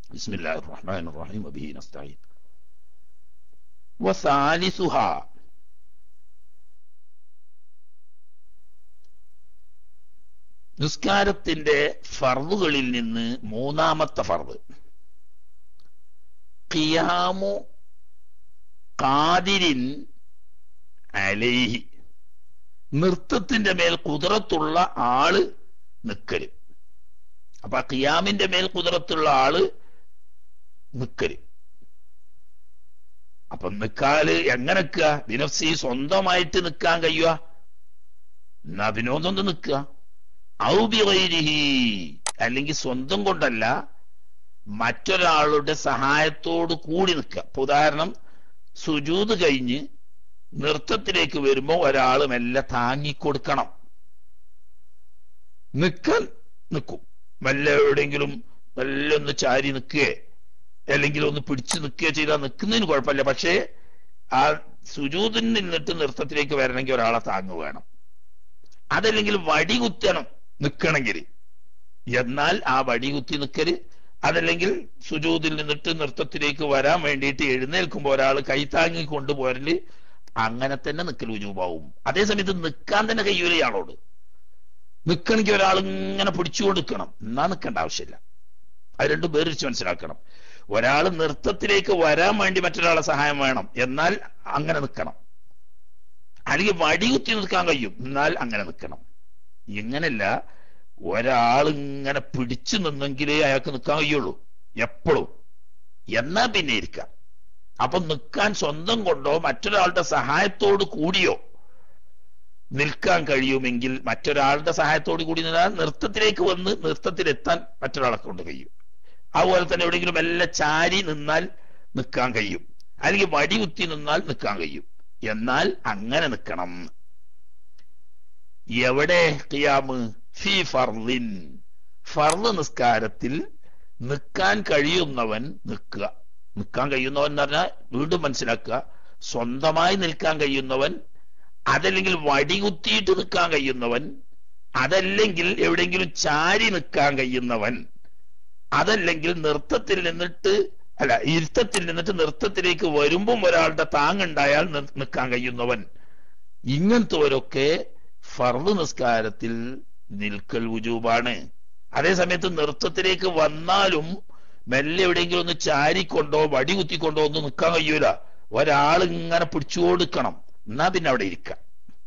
بسم الله الرحمن الرحيم وبه نستعين وثالثها നിസ്കാരത്തിന്റെ ഫർദുകളിൽ നിന്ന് മൂന്നാമത്തെ ഫർദ് ഖിയാമു ഖാദിരിൻ അലൈഹി നൃത്തത്തിന്റെ മേൽ കുതിരത്തുള്ള ആള് നിക്കല് അപ്പൊ ആ ഖിയാമിന്റെ മേൽ കുതിരത്തുള്ള ആള് നിക്കല് അപ്പൊ നിക്കാല് എങ്ങനെ നിക്കുക ദിനഫ്സി സ്വന്തമായിട്ട് നിക്കാൻ കഴിയുക എന്നാ വിനോദം നിക്കുക ഔബിഹി അല്ലെങ്കിൽ സ്വന്തം കൊണ്ടല്ല മറ്റൊരാളുടെ സഹായത്തോട് കൂടി നിൽക്കുക ഇപ്പൊ ഉദാഹരണം സുജൂത് കഴിഞ്ഞ് നൃത്തത്തിലേക്ക് വരുമ്പോ ഒരാൾ മെല്ലെ താങ്ങിക്കൊടുക്കണം നിക്കാൻ നിൽക്കും വല്ല എവിടെയെങ്കിലും വല്ല ഒന്ന് ചാരി നിൽക്കുകയെ അല്ലെങ്കിൽ ഒന്ന് പിടിച്ചു നിൽക്കുകയോ ചെയ്താൽ നിൽക്കുന്നതിന് കുഴപ്പമില്ല പക്ഷേ ആ സുജൂതിൽ നിന്നിട്ട് നൃത്തത്തിലേക്ക് വരണമെങ്കിൽ ഒരാളെ താങ്ങു വേണം അതല്ലെങ്കിൽ വടി കുത്തണം നിൽക്കണമെങ്കിൽ എന്നാൽ ആ വടി കുത്തി നിൽക്കല് അതല്ലെങ്കിൽ സുജൂതിൽ നിന്നിട്ട് നൃത്തത്തിലേക്ക് വരാൻ വേണ്ടിയിട്ട് എഴുന്നേൽക്കുമ്പോൾ ഒരാൾ കൈത്താങ്ങി കൊണ്ടുപോരല് അങ്ങനെ തന്നെ നിൽക്കൽ ഉജൂബാവും അതേസമയത്ത് നിൽക്കാൻ തന്നെ കഴിയൂല ഇയാളോട് നിൽക്കണമെങ്കിൽ ഒരാൾ ഇങ്ങനെ പിടിച്ചുകൊണ്ട് നിൽക്കണം എന്നാ നിൽക്കേണ്ട ആവശ്യമില്ല അത് രണ്ടും വേറിച്ച് മനസ്സിലാക്കണം ഒരാൾ നൃത്തത്തിലേക്ക് വരാൻ വേണ്ടി മറ്റൊരാളെ സഹായം വേണം എന്നാൽ അങ്ങനെ നിൽക്കണം അല്ലെങ്കിൽ വടി കുത്തി നിൽക്കാൻ കഴിയും എന്നാൽ അങ്ങനെ നിൽക്കണം ഇങ്ങനല്ല ഒരാൾ ഇങ്ങനെ പിടിച്ചു നിന്നെങ്കിലേ അയാൾക്ക് നിൽക്കാൻ കഴിയുള്ളൂ എപ്പോഴും എന്നാ പിന്നെ ഇരിക്കാം അപ്പൊ നിൽക്കാൻ സ്വന്തം കൊണ്ടോ മറ്റൊരാളുടെ സഹായത്തോട് കൂടിയോ നിൽക്കാൻ കഴിയുമെങ്കിൽ മറ്റൊരാളുടെ സഹായത്തോട് കൂടി നിന്നാൽ നൃത്തത്തിലേക്ക് വന്ന് നൃത്തത്തിലെത്താൻ മറ്റൊരാളെ കൊണ്ട് കഴിയും അതുപോലെ തന്നെ എവിടെയെങ്കിലും എല്ലാം ചാരി നിന്നാൽ നിൽക്കാൻ കഴിയും അല്ലെങ്കിൽ വടി കുത്തി നിന്നാൽ നിൽക്കാൻ കഴിയും എന്നാൽ അങ്ങനെ നിൽക്കണം എവിടെ ഖിയാമ് ഫി ഫർലിൻ ഫർദ് നിസ്കാരത്തിൽ നിൽക്കാൻ കഴിയുന്നവൻ നിൽക്കുക നിൽക്കാൻ കഴിയുന്നവൻ എന്ന് പറഞ്ഞാൽ വീണ്ടും മനസ്സിലാക്കുക സ്വന്തമായി നിൽക്കാൻ കഴിയുന്നവൻ അതല്ലെങ്കിൽ വടികുത്തിയിട്ട് നിൽക്കാൻ കഴിയുന്നവൻ അതല്ലെങ്കിൽ എവിടെയെങ്കിലും ചാരി നിൽക്കാൻ കഴിയുന്നവൻ അതല്ലെങ്കിൽ നൃത്തത്തിൽ നിന്നിട്ട് അല്ല ഇരുത്തത്തിൽ നിന്നിട്ട് നൃത്തത്തിലേക്ക് വരുമ്പം ഒരാളുടെ താങ്ങുണ്ടായാൽ നിൽക്കാൻ കഴിയുന്നവൻ ഇങ്ങനത്തെവരൊക്കെ ഫർദ് നിസ്കാരത്തിൽ നിൽക്കൽ ഉജൂബാണ് അതേ സമയത്ത് നൃത്തത്തിലേക്ക് വന്നാലും മെല്ലെ എവിടെയെങ്കിലും ഒന്ന് ചാരിക്കൊണ്ടോ വടി കുത്തിക്കൊണ്ടോ ഒന്നും നിൽക്കാൻ കഴിയൂല ഒരാൾ ഇങ്ങനെ പിടിച്ചു കൊടുക്കണം എന്നാ പിന്നെ അവിടെ ഇരിക്കാം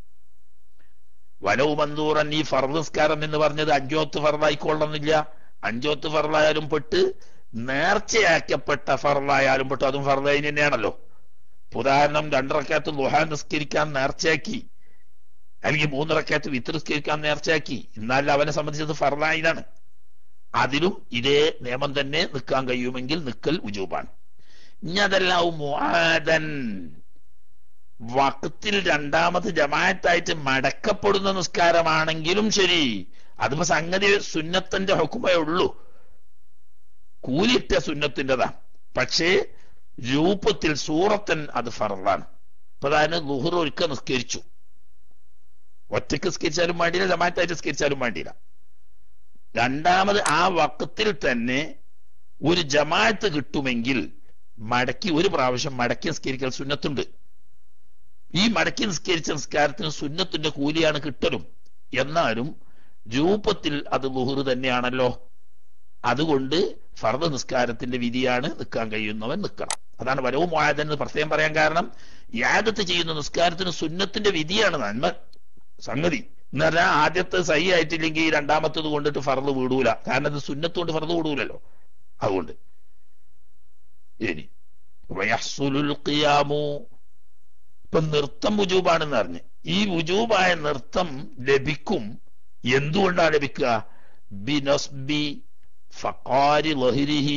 വലവ് മന്ദൂറൻ ഈ ഫർദ് നിസ്കാരം എന്ന് പറഞ്ഞത് അഞ്ചോത്ത് ഫർദായിക്കൊള്ളണമെന്നില്ല അഞ്ചോത്ത് ഫർദായാലും പെട്ട് നേർച്ചയാക്കപ്പെട്ട ഫർദായാലും പെട്ടു അതും ഫർദായി തന്നെയാണല്ലോ ഉദാഹരണം രണ്ടറക്കകത്ത് ലുഹാൻ നിസ്കരിക്കാൻ നേർച്ചയാക്കി അല്ലെങ്കിൽ മൂന്നിറക്കകത്ത് വിത്ത് നിസ്കരിക്കാൻ നേർച്ചയാക്കി എന്നാൽ അവനെ സംബന്ധിച്ചത് ഫർദായിലാണ് അതിലും ഇതേ നിയമം തന്നെ നിൽക്കാൻ കഴിയുമെങ്കിൽ നിൽക്കൽ ഉജൂബാണ് ഇനി അതെല്ലാം മുആദൻ വക്കത്തിൽ രണ്ടാമത് ജമായത്തായിട്ട് മടക്കപ്പെടുന്ന നിസ്കാരമാണെങ്കിലും ശരി അതിപ്പോ സംഗതി സുന്നത്തിന്റെ ഹുക്കുമേ ഉള്ളൂ കൂലിട്ട സുന്നത്തിൻ്റെതാ പക്ഷേ രൂപത്തിൽ സൂറത്തൻ അത് ഫറലാണ് ഇപ്പൊ അതായത് ലുഹുർ ഒരുക്ക നിസ്കരിച്ചു ഒറ്റയ്ക്ക് നിസ്കരിച്ചാലും വേണ്ടിയില്ല ജമായത്തായിട്ട് നിസ്കരിച്ചാലും വേണ്ടിയില്ല രണ്ടാമത് ആ വക്കത്തിൽ തന്നെ ഒരു ജമാഅത്ത് കിട്ടുമെങ്കിൽ മടക്കി ഒരു പ്രാവശ്യം മടക്കി നിസ്കരിക്കൽ സുന്നത്തുണ്ട് ഈ മടക്കി നിസ്കരിച്ച നിസ്കാരത്തിന് സുന്നത്തിന്റെ കൂലിയാണ് കിട്ടലും എന്നാലും രൂപത്തിൽ അത് ലുഹുർ തന്നെയാണല്ലോ അതുകൊണ്ട് ഫർദ് നിസ്കാരത്തിന്റെ വിധിയാണ് നിൽക്കാൻ കഴിയുന്നവൻ നിൽക്കണം അതാണ് വരവും വായതെന്ന് പ്രത്യേകം പറയാൻ കാരണം യാദത്ത് ചെയ്യുന്ന നിസ്കാരത്തിന് സുന്നത്തിന്റെ വിധിയാണ് നന്മ സംഗതി എന്ന് പറഞ്ഞാൽ ആദ്യത്തെ സഹി ആയിട്ടില്ലെങ്കിൽ രണ്ടാമത്തത് കൊണ്ടിട്ട് ഫർദ് വിടൂല കാരണം അത് സുന്നത്ത് കൊണ്ട് ഫർദ് വിടൂലല്ലോ അതുകൊണ്ട് ഇനി വയഹ്സുലുൽ ഖിയാമു ഇപ്പൊ നൃത്തം വുജൂബാണെന്ന് അറിഞ്ഞ് ഈ വുജൂബായ നൃത്തം ലഭിക്കും എന്തുകൊണ്ടാണ് ലഭിക്കുക ബിനസ്ബി ഫഖാരി ലഹിരിഹി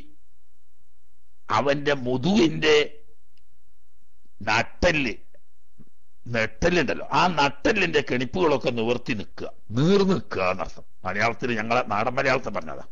അവന്റെ മുതുവിന്റെ നട്ടല് നെട്ടലുണ്ടല്ലോ ആ നട്ടലിന്റെ കെണിപ്പുകളൊക്കെ നിവർത്തി നിൽക്കുക നീർന്നു നിൽക്കുക എന്നർത്ഥം മലയാളത്തിൽ ഞങ്ങളെ നാടൻ മലയാളത്തിൽ പറഞ്ഞതാ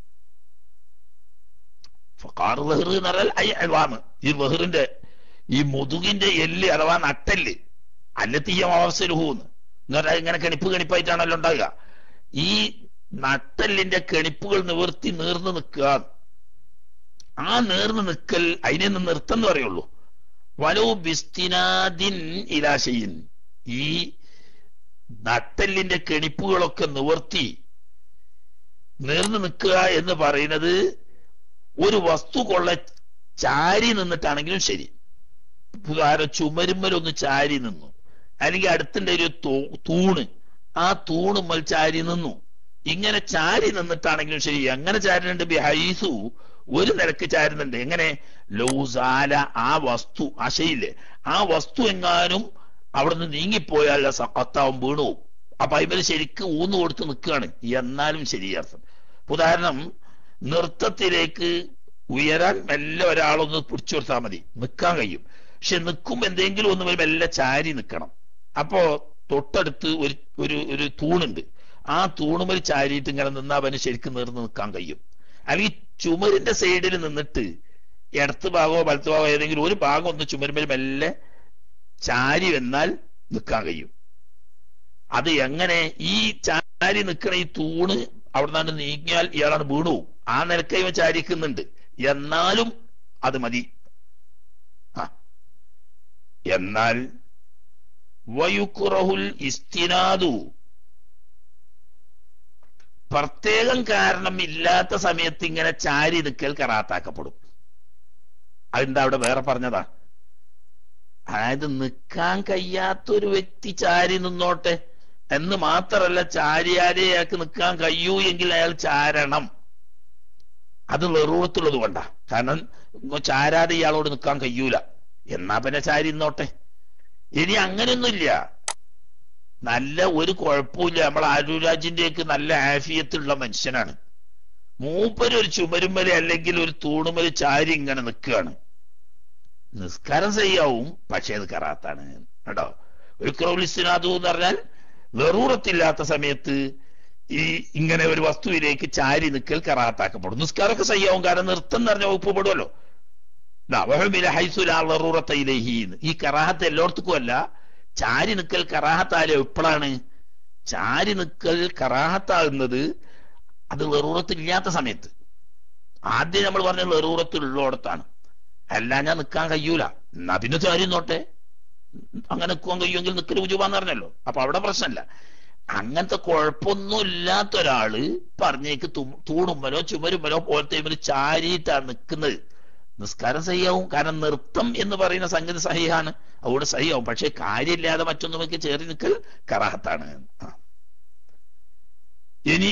ഫഖാർ ലഹിർ എന്ന് പറഞ്ഞാൽ ഐ അൽവാമ് ഈ ലഹിറിന്റെ ഈ മുതുകിന്റെ എല്ല് അഥവാ നട്ടല് അല്ലത്തീയ അവസരഹൂന്ന് എന്ന് പറഞ്ഞാൽ ഇങ്ങനെ കെണിപ്പ് കെണിപ്പായിട്ടാണല്ലോ ഉണ്ടാകുക ഈ നട്ടലിന്റെ കെണിപ്പുകൾ നിവർത്തി നീർന്നു നിൽക്കുക ആ നേർന്ന് നിൽക്കൽ അതിനെ നിന്ന് നിർത്തം എന്ന് പറയുള്ളൂ വലോ ബിസ്തിനാദിൻ ഇലാശയിൻ ഈ നട്ടെല്ലിന്റെ കെണിപ്പുകളൊക്കെ നിവർത്തി നേർന്ന് നിൽക്കുക എന്ന് പറയുന്നത് ഒരു വസ്തു കൊള്ള ചാരി നിന്നിട്ടാണെങ്കിലും ശരി ഉദാഹരണം ചുമരുമ്മലൊന്ന് ചാരി നിന്നു അല്ലെങ്കിൽ അടുത്തിന്റെ ഒരു തൂണ് ആ തൂണുമ്മൽ ചാരി നിന്നു ഇങ്ങനെ ചാരി നിന്നിട്ടാണെങ്കിലും ശരി എങ്ങനെ ചാരുന്നുണ്ട് ബിഹൈസു ഒരു നിരക്ക് ചാരുന്നുണ്ട് എങ്ങനെ ലൗസാല ആ വസ്തു അശയില്ലേ ആ വസ്തു എങ്ങാനും അവിടുന്ന് നീങ്ങിപ്പോയാൽ സക്കത്താവും വീണു അപ്പൊ ഇവര് ശരിക്കും ഊന്നു കൊടുത്ത് നിൽക്കുകയാണ് എന്നാലും ശരിയർത്ഥം ഉദാഹരണം നൃത്തത്തിലേക്ക് ഉയരാൻ മെല്ലെ ഒരാളൊന്ന് പിടിച്ചു കൊടുത്താൽ മതി നിൽക്കാൻ കഴിയും പക്ഷെ നിൽക്കും എന്തെങ്കിലും ഒന്ന് മെല്ലെ ചാരി നിൽക്കണം അപ്പോ തൊട്ടടുത്ത് ഒരു ഒരു ഒരു തൂണുണ്ട് ആ തൂണുമൽ ചാരിയിട്ട് ഇങ്ങനെ നിന്നാ അവന് ശരിക്കും നേർന്ന് നിൽക്കാൻ കഴിയും അല്ലെങ്കിൽ ചുമരിന്റെ സൈഡിൽ നിന്നിട്ട് ഇടത്ത് ഭാഗമോ വലത്ത് ഭാഗമോ ഏതെങ്കിലും ഒരു ഭാഗം ഒന്ന് ചുമരുമേൽ മെല്ലെ ചാരി വന്നാൽ നിൽക്കാൻ കഴിയും അത് എങ്ങനെ ഈ ചാരി നിൽക്കണ ഈ തൂണ് അവിടെ നിന്നാണ് നീങ്ങിയാൽ ഇയാളാണ് വീണു ആ നിലക്ക് ഇവ ചാരിക്കുന്നുണ്ട് എന്നാലും അത് മതി ആ എന്നാൽ വയുക്കുറഹുൽ ഇസ്തിനാദു പ്രത്യേകം കാരണം ഇല്ലാത്ത സമയത്ത് ഇങ്ങനെ ചാരി നിൽക്കൽ കറാത്താക്കപ്പെടും അതെന്താ അവിടെ വേറെ പറഞ്ഞതാ അതായത് നിൽക്കാൻ കഴിയാത്തൊരു വ്യക്തി ചാരി നിന്നോട്ടെ എന്ന് മാത്രമല്ല ചാരിയാരെ അയാൾക്ക് നിൽക്കാൻ കഴിയൂ എങ്കിൽ അയാൾ ചാരണം അത് വെറുത്തുള്ളത് കൊണ്ടാ കാരണം ചാരാതെ ഇയാളോട് നിൽക്കാൻ കഴിയൂല എന്നാ പിന്നെ ചാരി നിന്നോട്ടെ ഇനി അങ്ങനെയൊന്നുമില്ല നല്ല ഒരു കുഴപ്പമില്ല നമ്മൾ ആരൂരാജിന്റെയൊക്കെ നല്ല ആഫിയത്തുള്ള മനുഷ്യനാണ് മൂപ്പര് ഒരു ചുമരുമല അല്ലെങ്കിൽ ഒരു തൂണുമല ചാരി ഇങ്ങനെ നിൽക്കുകയാണ് നിസ്കാരം ചെയ്യാവും പക്ഷേ അത് കറാത്താണ് കേട്ടോ ഒരു ക്രൗലിസ്തിനാഥു എന്ന് പറഞ്ഞാൽ വെറൂറത്തില്ലാത്ത സമയത്ത് ഈ ഇങ്ങനെ ഒരു വസ്തുവിലേക്ക് ചാരി നിൽക്കൽ കറാത്താക്കപ്പെടും നിസ്കാരമൊക്കെ ചെയ്യാവും കാരണം നൃത്തം എന്ന് പറഞ്ഞ വകുപ്പ് പെടുമല്ലോ ഈ കറാഹത്ത് എല്ലായിടത്തും അല്ല ചാരി നിൽക്കൽ കറാഹത്താലും എപ്പോഴാണ് ചാരി നിൽക്കൽ കറാഹത്താകുന്നത് അത് വെറൂറത്തില്ലാത്ത സമയത്ത് ആദ്യം നമ്മൾ പറഞ്ഞ വെറൂറത്തിലുള്ളിടത്താണ് അല്ല ഞാൻ നിൽക്കാൻ കഴിയൂല എന്നാ പിന്നെ ചാരി നോട്ടെ അങ്ങനെ നിൽക്കുവാൻ കഴിയുമെങ്കിൽ നിൽക്കൽ ഉജുബാന്ന് പറഞ്ഞല്ലോ അപ്പൊ അവിടെ പ്രശ്നമല്ല അങ്ങനത്തെ കുഴപ്പമൊന്നും ഇല്ലാത്ത ഒരാള് പറഞ്ഞേക്ക് തൂണുമ്മലോ ചുമരുമ്മലോ പോലത്തെ ഇവര് ചാരിയിട്ടാണ് നിൽക്കുന്നത് നിസ്കാരം സഹിയാവും കാരണം നൃത്തം എന്ന് പറയുന്ന സംഗതി സഹിയാണ് അതുകൊണ്ട് സഹിയാവും പക്ഷെ കാര്യമില്ലാതെ മറ്റൊന്നുമൊക്കെ ചേറി നിൽക്കൽ കറാഹത്താണ് ഇനി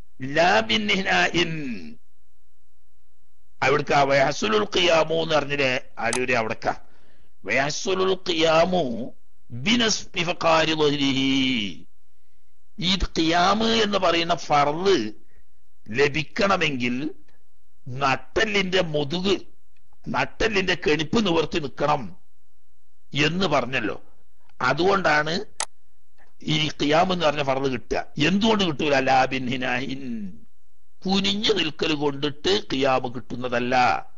അവിടുക്ക് വയസുലുൽ ഖിയാമു എന്ന് പറഞ്ഞില്ലേ ആലൂരെ അവിടക്ക വയസുലുൽ ഖിയാമു ബിനസ്ബിഫക്കാരി ഈ ഖിയാമ് എന്ന് പറയുന്ന ഫർള് ലഭിക്കണമെങ്കിൽ നട്ടലിന്റെ മുതുക് നട്ടലിന്റെ കെണിപ്പ് നിവർത്തി നിൽക്കണം എന്ന് പറഞ്ഞല്ലോ അതുകൊണ്ടാണ് ഈ ഖിയാം എന്ന് പറഞ്ഞ ഫർള് കിട്ടുക എന്തുകൊണ്ട് കിട്ടൂല ലാബിൻ ഹിനാഹിൻ കുനിഞ്ഞു നിൽക്കൽ കൊണ്ടിട്ട് ഖിയാമ് കിട്ടുന്നതല്ല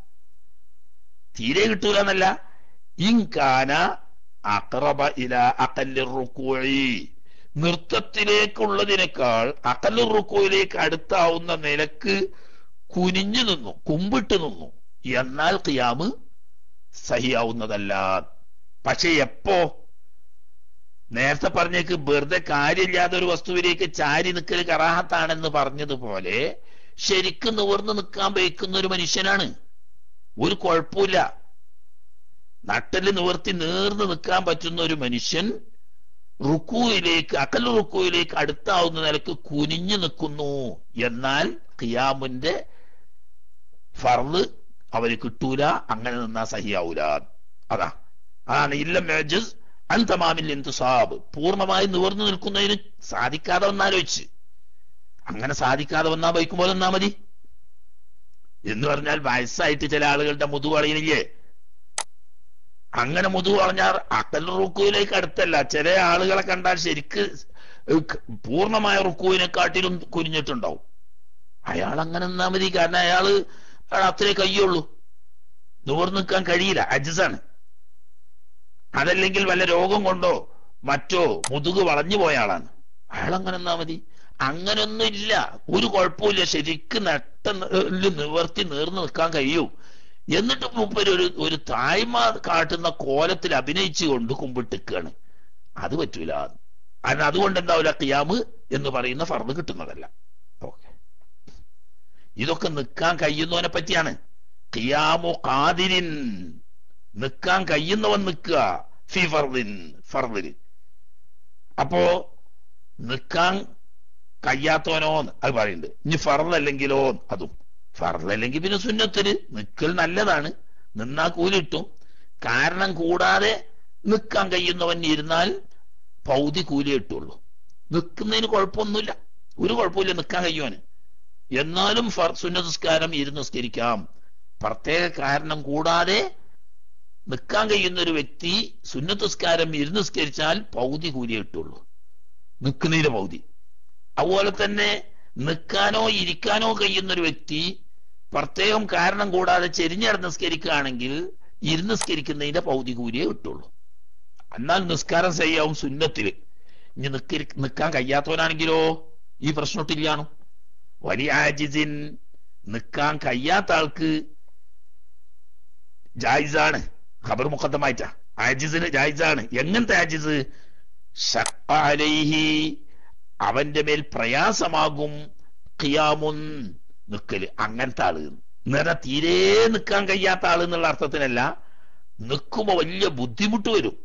തീരെ കിട്ടൂല എന്നല്ല ഇൻകാന അക്രബ ഇല അക്കല്ലിർ റുക്കൂഴി നൃത്തത്തിലേക്കുള്ളതിനേക്കാൾ അക്കല്ലിർ റുക്കൂയിലേക്ക് അടുത്താവുന്ന നിലക്ക് കുനിഞ്ഞു നിന്നു കുമ്പിട്ട് നിന്നു എന്നാൽ ഖിയാമ് സഹിയാവുന്നതല്ല പക്ഷെ എപ്പോ നേരത്തെ പറഞ്ഞേക്ക് വെറുതെ കാര്യമില്ലാത്ത ഒരു വസ്തുവിലേക്ക് ചാരി നിൽക്കൽ കറാഹത്താണെന്ന് പറഞ്ഞതുപോലെ ശരിക്കും നിവർന്ന് നിൽക്കാൻ വയ്ക്കുന്ന ഒരു മനുഷ്യനാണ് ഒരു കുഴപ്പമില്ല നട്ടല് നിവർത്തി നേർന്ന് നിൽക്കാൻ പറ്റുന്ന ഒരു മനുഷ്യൻ റുക്കുവിലേക്ക് അക്കൽ റുക്കുവിലേക്ക് അടുത്താവുന്ന നിലക്ക് കുനിഞ്ഞു നിൽക്കുന്നു എന്നാൽ ഖിയാമിന്റെ ഫർള് അവര് കിട്ടൂല അങ്ങനെ നിന്നാ സഹിയാവൂല അതാ അതാണ് ഇല്ല മേജസ് അൻതമാമിൽ ഇന്തുസാബ് പൂർണ്ണമായി നിവർന്നു നിൽക്കുന്നതിന് സാധിക്കാതെ വന്നാലോചിച്ച് അങ്ങനെ സാധിക്കാതെ വന്നാ ബൈക്കുമ്പോൾ വന്നാ മതി എന്ന് പറഞ്ഞാൽ വയസ്സായിട്ട് ചില ആളുകളുടെ മുതുകു വളയുന്നില്ലേ അങ്ങനെ മുതുകു വളഞ്ഞാൽ അക്കൽ റുക്കുവിലേക്ക് അടുത്തല്ല ചില ആളുകളെ കണ്ടാൽ ശരിക്ക് പൂർണ്ണമായ റുക്കുവിനെക്കാട്ടിലും കുനിഞ്ഞിട്ടുണ്ടാവും അയാൾ അങ്ങനെ നിന്നാ മതി കാരണം അയാള് അത്രേ കയ്യുള്ളൂ നിവർന്നു നിൽക്കാൻ കഴിയില്ല അജസാണ് അതല്ലെങ്കിൽ വല്ല രോഗം കൊണ്ടോ മറ്റോ മുതുക് വളഞ്ഞു പോയ ആളാണ് അയാൾ അങ്ങനെ എന്നാ മതി അങ്ങനൊന്നും ഇല്ല ഒരു കുഴപ്പമില്ല ശരിക്ക് നട്ട നിവർത്തി നേർന്ന് നിൽക്കാൻ കഴിയൂ എന്നിട്ട് മൂപ്പര് ഒരു ഒരു തായ്മ കാട്ടുന്ന കോലത്തിൽ അഭിനയിച്ചുകൊണ്ട് കുമ്പിട്ടിക്കാണ് അത് പറ്റൂല കാരണം അതുകൊണ്ട് എന്താവില്ല കിയാമ് എന്ന് പറയുന്ന ഫർദ് കിട്ടുന്നതല്ല ഓക്കെ ഇതൊക്കെ നിൽക്കാൻ കഴിയുന്നവനെ പറ്റിയാണ് കിയാമു കാതിരിൻ നിൽക്കാൻ കഴിയുന്നവൻ നിൽക്കുക ഫി ഫർദിൻ ഫർദിൽ അപ്പോ നിൽക്കാൻ കഴിയാത്തവനോ അത് പറയുന്നുണ്ട് ഇനി ഫർദല്ലെങ്കിലോ അതും ഫർദല്ലെങ്കിൽ പിന്നെ സുന്നത്തിന് നിൽക്കൽ നല്ലതാണ് നിന്നാ കൂലിട്ടും കാരണം കൂടാതെ നിൽക്കാൻ കഴിയുന്നവൻ ഇരുന്നാൽ പൗതി കൂലി കിട്ടുള്ളൂ നിൽക്കുന്നതിന് കുഴപ്പമൊന്നുമില്ല ഒരു കുഴപ്പമില്ല നിൽക്കാൻ കഴിയുവാന് എന്നാലും ഫർ സുന്നതസ്കാരം ഇരുന്ന് നിസ്കരിക്കാം പ്രത്യേക കാരണം കൂടാതെ നിൽക്കാൻ കഴിയുന്ന ഒരു വ്യക്തി സുന്നതസ്കാരം ഇരുന്ന് നിസ്കരിച്ചാൽ പൗതി കൂലി കിട്ടുള്ളൂ നിൽക്കുന്നതിന് പൗതി അതുപോലെ തന്നെ നിൽക്കാനോ ഇരിക്കാനോ കഴിയുന്ന ഒരു വ്യക്തി പ്രത്യേകം കാരണം കൂടാതെ ചെരിഞ്ഞിടന്ന് നിസ്കരിക്കുകയാണെങ്കിൽ ഇരുന്ന് നിസ്കരിക്കുന്നതിന്റെ പൗതി കൂലിയേ കിട്ടുള്ളൂ എന്നാൽ നിസ്കാരം ചെയ്യാവും സുന്നത്തില് ഇനി നിക്കരി നിൽക്കാൻ കഴിയാത്തവനാണെങ്കിലോ ഈ പ്രശ്നത്തില്ലാണു വലിയ ആജിസിൻ നിൽക്കാൻ കഴിയാത്ത ആൾക്ക് ജായിസാണ് ഖബർ മുഖത്തമായിട്ടാ ആജിസിന് ജായിസാണ് എങ്ങനത്തെ ആജിസ് അലൈഹി അവന്റെ മേൽ പ്രയാസമാകും ഖിയാമുൻ നിക്കല് അങ്ങനത്തെ ആള് നേരെ തീരെ നിൽക്കാൻ കഴിയാത്ത ആള് എന്നുള്ള അർത്ഥത്തിനല്ല നിൽക്കുമ്പോ വലിയ ബുദ്ധിമുട്ട് വരും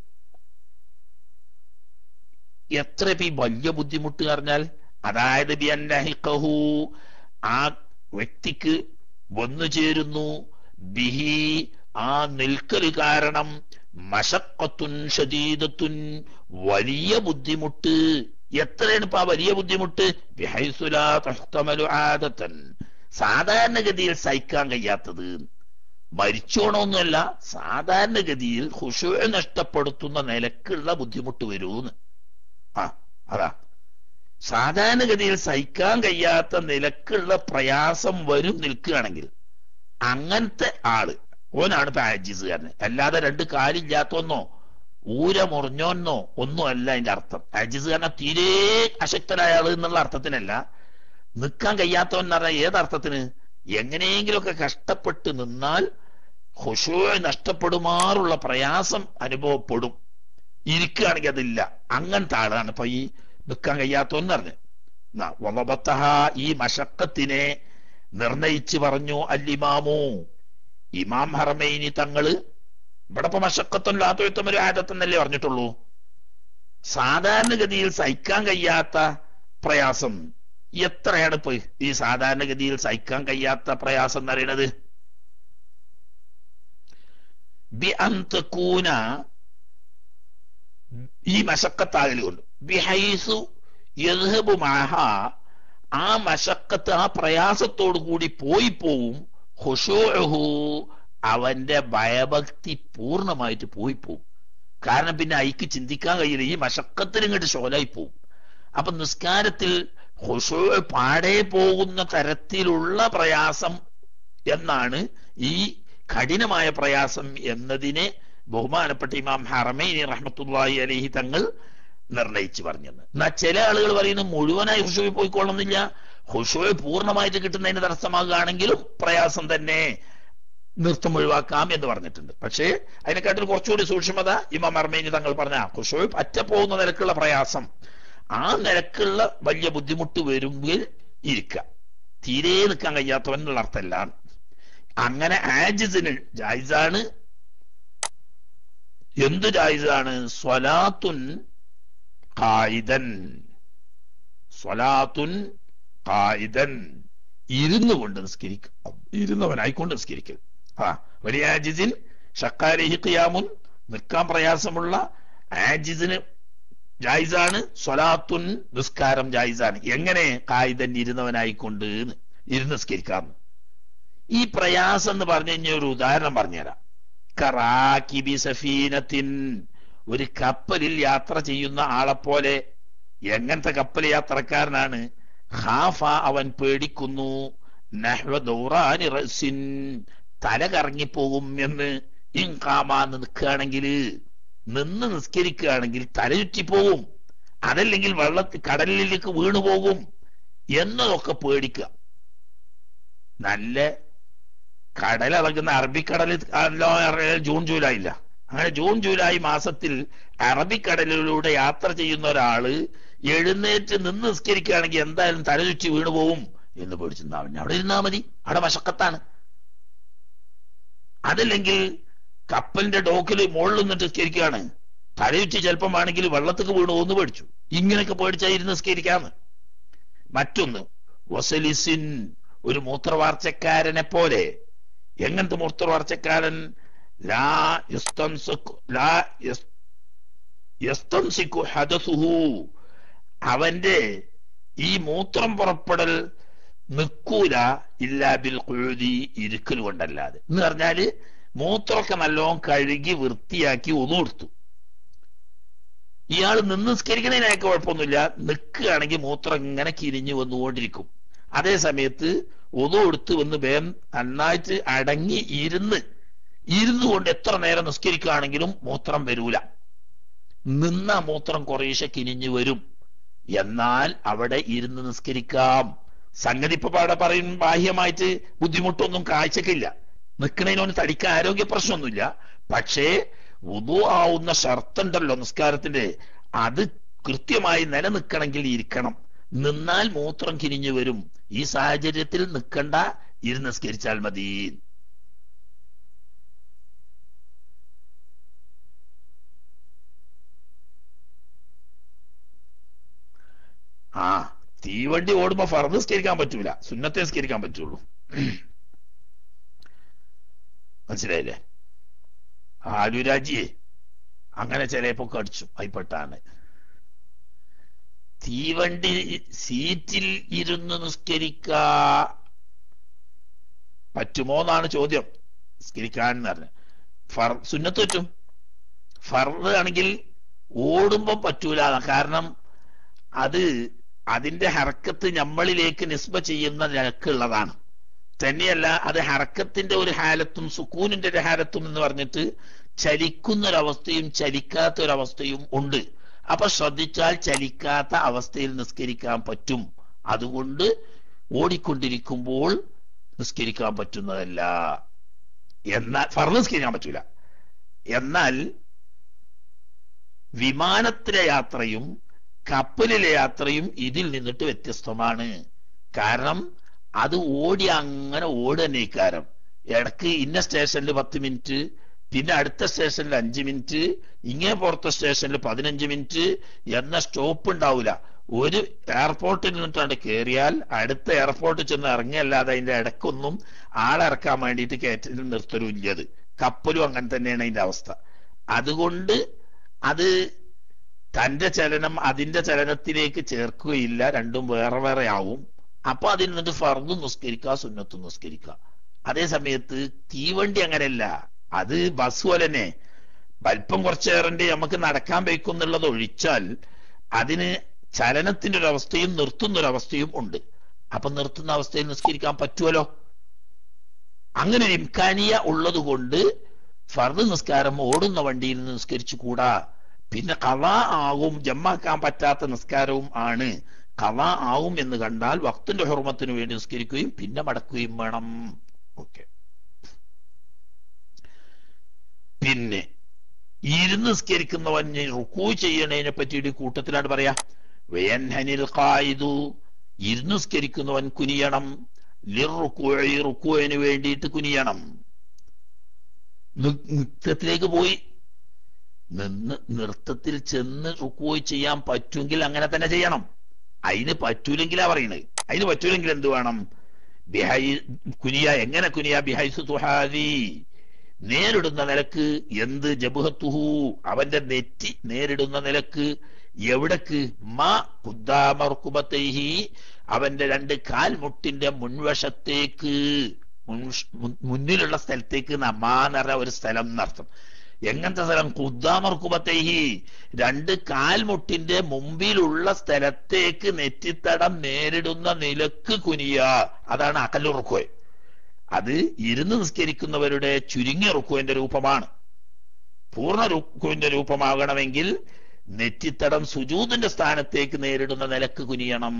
എത്ര ഇപ്പൊ ഈ വലിയ ബുദ്ധിമുട്ട് പറഞ്ഞാൽ അതായത് ബിയന്നഹിഖഹു ആ വ്യക്തിക്ക് വന്നു ചേരുന്നു ബിഹി ആ നിൽക്കല് കാരണം മഷക്കത്തുൻ ഷദീദത്തുൻ വലിയ ബുദ്ധിമുട്ട് എത്രയാണ് ഇപ്പൊ ആ വലിയ ബുദ്ധിമുട്ട് ബിഹൈസുലാ തഹ്തമലു ആദത്തൻ സാധാരണഗതിയിൽ സഹിക്കാൻ കഴിയാത്തത് മരിച്ചോണമൊന്നുമല്ല സാധാരണഗതിയിൽ ഹുഷു നഷ്ടപ്പെടുത്തുന്ന നിലക്കുള്ള ബുദ്ധിമുട്ട് വരൂന്ന് ആ അതാ സാധാരണഗതിയിൽ സഹിക്കാൻ കഴിയാത്ത നിലക്കുള്ള പ്രയാസം വരും നിൽക്കുകയാണെങ്കിൽ അങ്ങനത്തെ ആള് ഓനാണ് ഇപ്പൊ ആജിസുകാരന് അല്ലാതെ രണ്ട് കാലില്ലാത്തോന്നോ ഊര മുറിഞ്ഞോന്നോ ഒന്നും അല്ല അതിന്റെ അർത്ഥം ആജിസുകാരനെ തീരെ അശക്തനായ ആള് എന്നുള്ള അർത്ഥത്തിനല്ല നിൽക്കാൻ കഴിയാത്തവൻ എന്ന് പറഞ്ഞാൽ ഏതർത്ഥത്തിന് എങ്ങനെയെങ്കിലുമൊക്കെ കഷ്ടപ്പെട്ട് നിന്നാൽ ഹുഷു നഷ്ടപ്പെടുമാറുള്ള പ്രയാസം അനുഭവപ്പെടും ഇരിക്കുകയാണെങ്കിൽ അതില്ല അങ്ങനത്തെ ആളാണ് ഇപ്പൊ ഈ നിൽക്കാൻ കഴിയാത്തവൻ പറഞ്ഞു വലബത്തഹ ഈ മഷക്കത്തിനെ നിർണയിച്ചു പറഞ്ഞു അല്ലിമാമു ഇമാം ഹറമൈനി തങ്ങള് ഇവിടെ ഇപ്പൊ മഷക്കത്തും ഒരു ആദത്തെന്നല്ലേ പറഞ്ഞിട്ടുള്ളൂ സാധാരണഗതിയിൽ സഹിക്കാൻ കഴിയാത്ത പ്രയാസം എത്രയാണ് ഇപ്പൊ ഈ സാധാരണഗതിയിൽ സഹിക്കാൻ കഴിയാത്ത പ്രയാസം എന്ന് പറയുന്നത് ബി അന്തക്കൂന ഈ മശക്കത്താകൽ കൊണ്ട് ബിഹൈസു യദ്ഹബു മാഹ ആ മശക്കത്ത് ആ പ്രയാസത്തോടു കൂടി പോയി പോവും ഹുഷൂഹു അവന്റെ ഭയഭക്തി പൂർണ്ണമായിട്ട് പോയി പോവും കാരണം പിന്നെ അയക്ക് ചിന്തിക്കാൻ കഴിയില്ല ഈ മശക്കത്തിന് ഇങ്ങോട്ട് ഷോലായി പോവും അപ്പൊ നിസ്കാരത്തിൽ ഹുഷൂ പാടെ പോകുന്ന തരത്തിലുള്ള പ്രയാസം എന്നാണ് ഈ കഠിനമായ പ്രയാസം എന്നതിനെ ബഹുമാനപ്പെട്ട ഇമാം ഹറമൈനി റഹ്മത്തുള്ളാഹി അലഹി തങ്ങൾ നിർണയിച്ചു പറഞ്ഞത് എന്നാ ചില ആളുകൾ പറയുന്നത് മുഴുവനായി ഹുഷുവി പോയിക്കൊള്ളുന്നില്ല ഹുഷുവെ പൂർണ്ണമായിട്ട് കിട്ടുന്നതിന് തടസ്സമാകുകയാണെങ്കിലും പ്രയാസം തന്നെ നൃത്തം ഒഴിവാക്കാം എന്ന് പറഞ്ഞിട്ടുണ്ട് പക്ഷേ അതിനെക്കാട്ടിൽ കുറച്ചുകൂടി സൂക്ഷ്മത ഇമാം അർമേനി തങ്ങൾ പറഞ്ഞ ഹുഷുവെ പറ്റ പോകുന്ന നിരക്കുള്ള പ്രയാസം ആ നിരക്കുള്ള വലിയ ബുദ്ധിമുട്ട് വരുമ്പോൾ ഇരിക്കുക തീരെ നിൽക്കാൻ കഴിയാത്തവൻ എന്നുള്ള അർത്ഥമല്ല അങ്ങനെ ആജിസിന് ജായിസാണ് എന്ത് ജായിസാണ് സ്വലാത്തുൻ ഖായിദൻ സ്വലാത്തുൻ ഖായിദൻ ഇരുന്നു കൊണ്ട് നിസ്കരിക്കും ഇരുന്നവനായിക്കൊണ്ട് നിസ്കരിക്കൽ ആ വലിയ ആജിസിൻ ഷക്കാലിഹി ഖിയാമുൻ നിൽക്കാൻ പ്രയാസമുള്ള ആജിസിന് ജായിസാണ് സ്വലാത്തുൻ നിസ്കാരം ജായിസാണ് എങ്ങനെ കായിതൻ ഇരുന്നവനായിക്കൊണ്ട് ഇരുന്ന് നിസ്കരിക്കാം ഈ പ്രയാസം എന്ന് പറഞ്ഞു കഴിഞ്ഞാൽ ഒരു ഉദാഹരണം പറഞ്ഞുതരാം കറാക്കിബി സഫീനത്തിൻ ഒരു കപ്പലിൽ യാത്ര ചെയ്യുന്ന ആളെപ്പോലെ എങ്ങനത്തെ കപ്പൽ യാത്രക്കാരനാണ് ഹാഫ അവൻ പേടിക്കുന്നു നഹ്വ ദൗറാനി റസിൻ തല കറങ്ങിപ്പോകും എന്ന് ഇൻകാമാന്ന് നിൽക്കുകയാണെങ്കിൽ നിന്ന് നിസ്കരിക്കുകയാണെങ്കിൽ തല ചുറ്റിപ്പോകും അതല്ലെങ്കിൽ വെള്ളത്തിൽ കടലിലേക്ക് വീണു പോകും എന്നതൊക്കെ പേടിക്കുക നല്ല കടൽ ഇളകുന്ന അറബിക്കടൽ അല്ലോ ജൂൺ ജൂലൈ ഇല്ല അങ്ങനെ ജൂൺ ജൂലൈ മാസത്തിൽ അറബിക്കടലിലൂടെ യാത്ര ചെയ്യുന്ന ഒരാള് എഴുന്നേറ്റ് നിന്ന് നിസ്കരിക്കുകയാണെങ്കിൽ എന്തായാലും തലചുറ്റി വീണു പോവും എന്ന് പേടിച്ചിരുന്നാ പിന്നെ അവിടെ ഇരുന്നാ മതി അവിടെ വശക്കത്താണ് അതല്ലെങ്കിൽ കപ്പലിന്റെ ഡോക്കിൽ മുകളിൽ നിന്നിട്ട് നിസ്കരിക്കുകയാണ് തലയുറ്റി ചിലപ്പം ആണെങ്കിൽ വെള്ളത്തേക്ക് വീണു ഒന്ന് പേടിച്ചു ഇങ്ങനെയൊക്കെ പേടിച്ചായിരുന്നു നിസ്കരിക്കാന്ന് മറ്റൊന്ന് വസലിസിൻ ഒരു മൂത്രവാർച്ചക്കാരനെ പോലെ എങ്ങനത്തെ മൂത്രവാർച്ചക്കാരൻ ലാ യസ്തൻസിക്കു ലാ യസ് യസ്തൻസിക്കു ഹദസുഹു അവന്റെ ഈ മൂത്രം പുറപ്പെടൽ നിൽക്കൂല ഇല്ലാ ബിൽ കുഴുതി ഇരിക്കൽ കൊണ്ടല്ലാതെ എന്ന് പറഞ്ഞാല് മൂത്രമൊക്കെ നല്ലോണം കഴുകി വൃത്തിയാക്കി ഒന്നുകൊടുത്തു ഇയാൾ നിന്ന് നിസ്കരിക്കണതിനൊക്കെ കുഴപ്പമൊന്നുമില്ല നിൽക്കുകയാണെങ്കിൽ മൂത്രം ഇങ്ങനെ കിരിഞ്ഞു വന്നുകൊണ്ടിരിക്കും അതേ സമയത്ത് ഒതു കൊടുത്ത് വന്ന് വേം നന്നായിട്ട് അടങ്ങി ഇരുന്ന് ഇരുന്നു കൊണ്ട് എത്ര നേരം നിസ്കരിക്കുകയാണെങ്കിലും മൂത്രം വരൂല നിന്ന മൂത്രം കുറേശ്ശെ കിനിഞ്ഞു വരും എന്നാൽ അവിടെ ഇരുന്ന് നിസ്കരിക്കാം സംഗതി ഇപ്പൊ അവിടെ പറയും ബാഹ്യമായിട്ട് ബുദ്ധിമുട്ടൊന്നും കാഴ്ചക്കില്ല നിൽക്കണതിനോന് തടിക്കാൻ ആരോഗ്യ പ്രശ്നമൊന്നുമില്ല പക്ഷേ ഉദു ആവുന്ന ഷർത്തുണ്ടല്ലോ നിസ്കാരത്തിന്റെ അത് കൃത്യമായി നിലനിൽക്കണമെങ്കിൽ ഇരിക്കണം നിന്നാൽ മൂത്രം കിനിഞ്ഞു വരും ഈ സാഹചര്യത്തിൽ നിൽക്കണ്ട ഇരുന്ന് നിസ്കരിച്ചാൽ മതി ആ തീവണ്ടി ഓടുമ്പോ ഫർദ് നിസ്കരിക്കാൻ പറ്റൂല സുന്നത്തെ നിസ്കരിക്കാൻ പറ്റുള്ളൂ മനസ്സിലായില്ലേ ആലുരാജിയെ അങ്ങനെ ചിലപ്പോ കടിച്ചു അയിപ്പെട്ടാണ് തീവണ്ടി സീറ്റിൽ ഇരുന്ന് നിസ്കരിക്കാ പറ്റുമോ എന്നാണ് ചോദ്യം നിസ്കരിക്കാൻ എന്ന് പറഞ്ഞു ഫർ സുന്നത്ത് പറ്റും ഫർദ് ആണെങ്കിൽ ഓടുമ്പോ പറ്റൂല കാരണം അത് അതിന്റെ ഹർക്കത്ത് നമ്മളിലേക്ക് നിസ്ബ ചെയ്യുന്ന നിലക്കുള്ളതാണ് തന്നെയല്ല അത് ഹർക്കത്തിന്റെ ഒരു ഹാലത്തും സുക്കൂനിന്റെ ഒരു ഹാലത്തും എന്ന് പറഞ്ഞിട്ട് ചലിക്കുന്ന ഒരവസ്ഥയും ചലിക്കാത്ത ഒരവസ്ഥയും ഉണ്ട് അപ്പൊ ശ്രദ്ധിച്ചാൽ ചലിക്കാത്ത അവസ്ഥയിൽ നിസ്കരിക്കാൻ പറ്റും അതുകൊണ്ട് ഓടിക്കൊണ്ടിരിക്കുമ്പോൾ നിസ്കരിക്കാൻ പറ്റുന്നതല്ല എന്നാൽ ഫർ നിസ്കരിക്കാൻ പറ്റൂല എന്നാൽ വിമാനത്തിലെ യാത്രയും കപ്പലിലെ യാത്രയും ഇതിൽ നിന്നിട്ട് വ്യത്യസ്തമാണ് കാരണം അത് ഓടി അങ്ങനെ ഓടനേക്കാരം ഇടക്ക് ഇന്ന സ്റ്റേഷനിൽ പത്ത് മിനിറ്റ് പിന്നെ അടുത്ത സ്റ്റേഷനിൽ അഞ്ച് മിനിറ്റ് ഇങ്ങനെ പുറത്തെ സ്റ്റേഷനിൽ പതിനഞ്ച് മിനിറ്റ് എന്ന സ്റ്റോപ്പ് ഉണ്ടാവില്ല ഒരു എയർപോർട്ടിൽ നിന്നിട്ടാണ് കയറിയാൽ അടുത്ത എയർപോർട്ടിൽ ചെന്ന് ഇറങ്ങിയല്ലാതെ അതിന്റെ ഇടക്കൊന്നും ആളിറക്കാൻ വേണ്ടിയിട്ട് കയറ്റി നിർത്തലുമില്ലത് കപ്പലും അങ്ങനെ തന്നെയാണ് അതിന്റെ അവസ്ഥ അതുകൊണ്ട് അത് തന്റെ ചലനം അതിന്റെ ചലനത്തിലേക്ക് ചേർക്കുകയില്ല രണ്ടും വേറെ വേറെ ആവും അപ്പൊ അതിൽ നിന്നിട്ട് ഫർദും നിസ്കരിക്കുക സുന്നത്തും നിസ്കരിക്കുക അതേ സമയത്ത് തീവണ്ടി അങ്ങനെയല്ല അത് ബസ് പോലെ തന്നെ അല്പം കുറച്ചേറെന്റെ നമുക്ക് നടക്കാൻ വയ്ക്കും എന്നുള്ളത് ഒഴിച്ചാൽ അതിന് ചലനത്തിന്റെ ഒരു അവസ്ഥയും നിർത്തുന്ന ഒരു അവസ്ഥയും ഉണ്ട് അപ്പൊ നിർത്തുന്ന അവസ്ഥയിൽ നിസ്കരിക്കാൻ പറ്റുമല്ലോ അങ്ങനെ ഒരു ഇംകാനിയ ഉള്ളത് കൊണ്ട് ഫർദ് നിസ്കാരം ഓടുന്ന വണ്ടിയിൽ നിന്ന് നിസ്കരിച്ചു കൂടാ പിന്നെ കഥ ആവും ജമ്മാക്കാൻ പറ്റാത്ത നിസ്കാരവും ആണ് കഥ ആവും എന്ന് കണ്ടാൽ വക്തിന്റെ ഹുർമത്തിന് വേണ്ടി നിസ്കരിക്കുകയും പിന്നെ മടക്കുകയും വേണം ഓക്കെ പിന്നെ ഇരുന്ന് നിസ്കരിക്കുന്നവൻ റുക്കൂ ചെയ്യണതിനെ പറ്റിയിട്ട് കൂട്ടത്തിലാണ് പറയാ വേൻഹനിൽ ഖായിദു ഇരുന്ന് നിസ്കരിക്കുന്നവൻ കുനിയണം ലിറുക്കുഴി റുക്കുവിന് വേണ്ടിയിട്ട് കുനിയണം നൃത്തത്തിലേക്ക് പോയി നിന്ന് നൃത്തത്തിൽ ചെന്ന് റുക്കുപോയി ചെയ്യാൻ പറ്റുമെങ്കിൽ അങ്ങനെ തന്നെ ചെയ്യണം അതിന് പറ്റൂലെങ്കിലാ പറയുന്നത് അതിന് പറ്റൂലെങ്കിൽ എന്ത് വേണം ബിഹൈ കുനിയ എങ്ങനെ കുനിയ ബിഹൈസു തുഹാദി നേരിടുന്ന നിലക്ക് എന്ത് ജബുഹത്തുഹു അവന്റെ നെറ്റി നേരിടുന്ന നിലക്ക് എവിടക്ക് മാ കുദ്ദാമർക്കുബത്തേഹി അവന്റെ രണ്ട് കാൽമുട്ടിന്റെ മുൻവശത്തേക്ക് മുന്നിലുള്ള സ്ഥലത്തേക്ക് നമാന്നറ ഒരു സ്ഥലം എന്നർത്ഥം എങ്ങനത്തെ സ്ഥലം കുദ്ദാമർക്കുബത്തേഹി രണ്ട് കാൽമുട്ടിന്റെ മുമ്പിലുള്ള സ്ഥലത്തേക്ക് നെറ്റിത്തടം നേരിടുന്ന നിലക്ക് കുനിയ അതാണ് അകലുറുക്കോയ് അത് ഇരുന്ന് നിസ്കരിക്കുന്നവരുടെ ചുരുങ്ങിയ റുക്കുവിന്റെ രൂപമാണ് പൂർണ്ണ റുക്കുവിന്റെ രൂപമാകണമെങ്കിൽ നെറ്റിത്തടം സുജൂതിന്റെ സ്ഥാനത്തേക്ക് നേരിടുന്ന നിലക്ക് കുനിയണം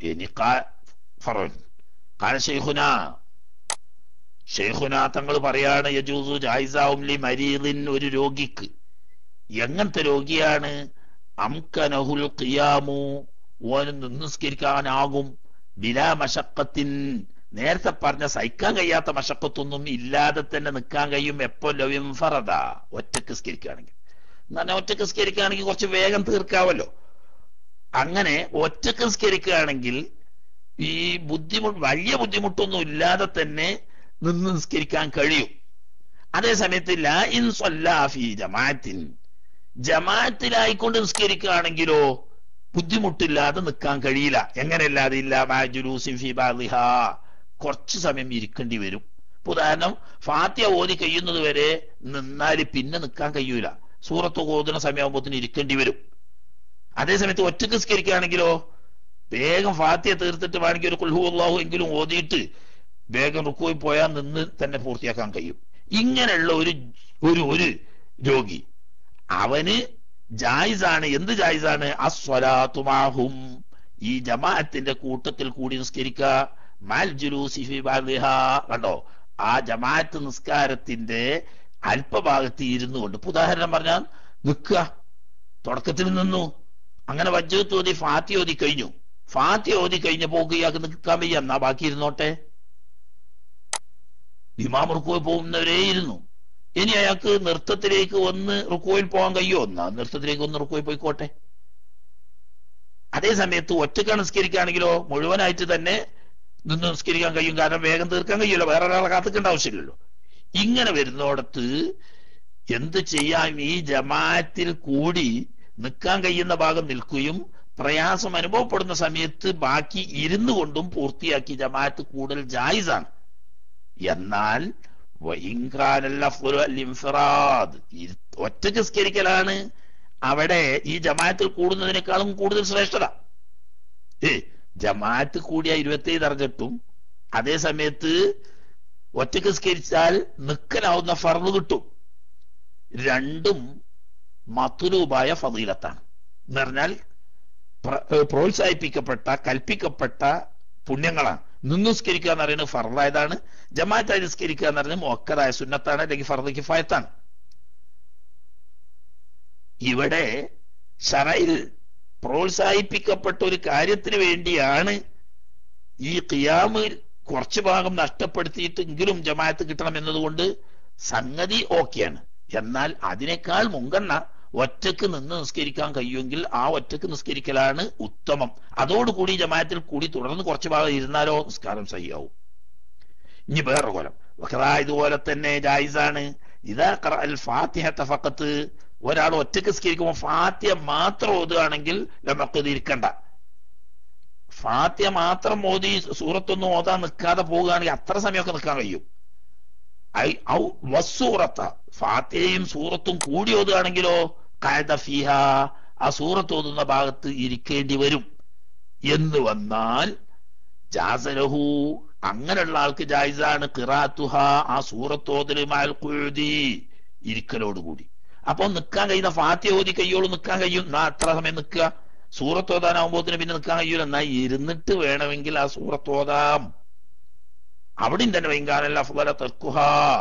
ഇനി ഫറോൻ കാല ഷെയ്ഖുന ഷെയ്ഖുന തങ്ങൾ പറയാണ് യജൂസു ജായിസാവും ലി മരീദിൻ ഒരു രോഗിക്ക് എങ്ങനത്തെ രോഗിയാണ് അംകനഹുൽ ഖിയാമു ഓന് നിന്നുസ്കരിക്കാനാകും ബിലാ മഷക്കത്തിൻ നേരത്തെ പറഞ്ഞ സഹിക്കാൻ കഴിയാത്ത മഷക്കത്തൊന്നും ഇല്ലാതെ തന്നെ നിൽക്കാൻ കഴിയും എപ്പോ ലവ്യംഫറത ഒറ്റക്ക് സ്കരിക്കുകയാണെങ്കിൽ എന്നാൽ ഒറ്റക്ക് സ്കരിക്കുകയാണെങ്കിൽ കുറച്ച് വേഗം തീർക്കാവല്ലോ അങ്ങനെ ഒറ്റക്ക് സ്കരിക്കുകയാണെങ്കിൽ ഈ ബുദ്ധിമുട്ട് വലിയ ബുദ്ധിമുട്ടൊന്നും ഇല്ലാതെ തന്നെ നിന്ന് നിസ്കരിക്കാൻ കഴിയും അതേ സമയത്ത് ലാ ഇൻ ഫി ജമാഅത്തിൻ ജമാഅത്തിലായിക്കൊണ്ട് നിസ്കരിക്കുകയാണെങ്കിലോ ബുദ്ധിമുട്ടില്ലാതെ നിൽക്കാൻ കഴിയില്ല എങ്ങനെയല്ലാതെ ഇല്ല മാജുലൂസിൻ ഫി ബാദിഹ കുറച്ച് സമയം ഇരിക്കേണ്ടി വരും ഉദാഹരണം ഫാത്യ ഓതി കഴിയുന്നത് വരെ നിന്നാൽ പിന്നെ നിൽക്കാൻ കഴിയൂല സൂറത്ത് ഓതുന്ന സമയമാകുമ്പോത്തിന് ഇരിക്കേണ്ടി വരും അതേ സമയത്ത് ഒറ്റക്ക് സ്കരിക്കുകയാണെങ്കിലോ വേഗം ഫാത്യ തീർത്തിട്ട് വേണമെങ്കിൽ ഒരു കുൽഹു അള്ളാഹു എങ്കിലും ഓതിയിട്ട് വേഗം റുക്കോയി പോയാൽ നിന്ന് തന്നെ പൂർത്തിയാക്കാൻ കഴിയും ഇങ്ങനെയുള്ള ഒരു ഒരു ഒരു രോഗി അവന് ജായിസാണ് എന്ത് ജായിസാണ് അസ്വലാത്തുമാഹും ഈ ജമാഅത്തിന്റെ കൂട്ടത്തിൽ കൂടി നിസ്കരിക്കുക മാൽ ജുലൂസി ഫി ബാദിഹ കണ്ടോ ആ ജമാഅത്ത് നിസ്കാരത്തിന്റെ അല്പഭാഗത്ത് ഇരുന്നു കൊണ്ട് ഇപ്പൊ ഉദാഹരണം പറഞ്ഞാൽ നിൽക്കുക തുടക്കത്തിൽ നിന്നു അങ്ങനെ വജ്ജത്ത് ഓതി ഫാത്തി ഓതി കഴിഞ്ഞു ഫാത്തി ഓതി കഴിഞ്ഞപ്പോ ഇയാൾക്ക് നിൽക്കാൻ വയ്യ എന്നാ ബാക്കി ഇരുന്നോട്ടെ ഇമാം റുക്കോയിൽ പോകുന്നവരേ ഇരുന്നു ഇനി അയാൾക്ക് നൃത്തത്തിലേക്ക് ഒന്ന് റുക്കോയിൽ പോകാൻ കഴിയോ എന്നാ നൃത്തത്തിലേക്ക് ഒന്ന് റുക്കോയിൽ പോയിക്കോട്ടെ അതേ സമയത്ത് ഒറ്റക്ക് നിസ്കരിക്കുകയാണെങ്കിലോ മുഴുവനായിട്ട് തന്നെ നിന്ന് നിസ്കരിക്കാൻ കഴിയും കാരണം വേഗം തീർക്കാൻ കഴിയുമല്ലോ വേറെ ഒരാളെ കാത്തിക്കേണ്ട ആവശ്യമില്ലല്ലോ ഇങ്ങനെ വരുന്നോടത്ത് എന്ത് ചെയ്യാം ഈ ജമാഅത്തിൽ കൂടി നിൽക്കാൻ കഴിയുന്ന ഭാഗം നിൽക്കുകയും പ്രയാസം അനുഭവപ്പെടുന്ന സമയത്ത് ബാക്കി ഇരുന്നു കൊണ്ടും പൂർത്തിയാക്കി ജമാഅത്ത് കൂടുതൽ ജായിസാണ് എന്നാൽ ഒറ്റ സ്കരിക്കലാണ് അവിടെ ഈ ജമാഅത്തിൽ കൂടുന്നതിനേക്കാളും കൂടുതൽ ശ്രേഷ്ഠത ഏ ജമാഅത്ത് കൂടിയ ഇരുപത്തി ദർജട്ടും അതേ സമയത്ത് ഒറ്റക്ക് സ്കരിച്ചാൽ നിക്കലാവുന്ന ഫർദ് കിട്ടും രണ്ടും മത്തുരൂപായ ഫതീലത്താണ് എന്ന് പറഞ്ഞാൽ പ്രോത്സാഹിപ്പിക്കപ്പെട്ട കൽപ്പിക്കപ്പെട്ട പുണ്യങ്ങളാണ് നിന്നുസ്കരിക്കുക എന്ന് പറയുന്നത് ഫർദായതാണ് ജമാഅത്തായി നിസ്കരിക്കുക എന്ന് പറയുന്നത് മൊക്കതായ സുന്നത്താണ് അല്ലെങ്കിൽ ഫർദ് കിഫായത്താണ് ഇവിടെ ഷറയിൽ പ്രോത്സാഹിപ്പിക്കപ്പെട്ട ഒരു കാര്യത്തിന് വേണ്ടിയാണ് ഈ ഖിയാമിൽ കുറച്ചു ഭാഗം നഷ്ടപ്പെടുത്തിയിട്ടെങ്കിലും ജമാഅത്ത് കിട്ടണം എന്നതുകൊണ്ട് സംഗതി ഓക്കെയാണ് എന്നാൽ അതിനേക്കാൾ മുൻഗണന ഒറ്റക്ക് നിന്ന് നിസ്കരിക്കാൻ കഴിയുമെങ്കിൽ ആ ഒറ്റക്ക് നിസ്കരിക്കലാണ് ഉത്തമം അതോടുകൂടി ജമാഅത്തിൽ കൂടി തുടർന്ന് കുറച്ച് ഭാഗം ഇരുന്നാലോ നിസ്കാരം സഹിയാവും ഇനി വേറെ കൊലം വഖറാ ഇതുപോലെ തന്നെ ജായിസാണ് ഇതാ അൽ ഫാത്തിഹ ഫക്കത്ത് ഒരാൾ ഒറ്റക്ക് സ്കരിക്കുമ്പോൾ ഫാത്തിയ മാത്രം ഓതുകയാണെങ്കിൽ നമുക്ക് ഇത് ഇരിക്കണ്ട ഫാത്തിയ മാത്രം ഓതി സൂറത്തൊന്നും ഓതാൻ നിൽക്കാതെ പോവുകയാണെങ്കിൽ അത്ര സമയമൊക്കെ നിൽക്കാൻ കഴിയും ഐ വസൂറത്ത ഫാത്തിയയും സൂറത്തും കൂടി ഓതുകയാണെങ്കിലോ കായത ഫിഹ ആ സൂറത്ത് ഓതുന്ന ഭാഗത്ത് ഇരിക്കേണ്ടി വരും എന്ന് വന്നാൽ ജാസലഹു അങ്ങനെയുള്ള ആൾക്ക് ജായിസാണ് കിറാത്തുഹ ആ സൂറത്തോതല് മാൽക്കുഴുതി ഇരിക്കലോടുകൂടി അപ്പൊ നിൽക്കാൻ കഴിയുന്ന ഫാത്തിയ ഓതി കയ്യോളൂ നിൽക്കാൻ കഴിയും എന്നാ അത്ര സമയം നിൽക്കുക സൂറത്തോതാനാവുമ്പോത്തിന് പിന്നെ നിൽക്കാൻ കഴിയൂല എന്നാ ഇരുന്നിട്ട് വേണമെങ്കിൽ ആ സൂറത്തോതാം അവിടെയും തന്നെ വൈകാനല്ല അഫ്ലല തെർക്കുഹ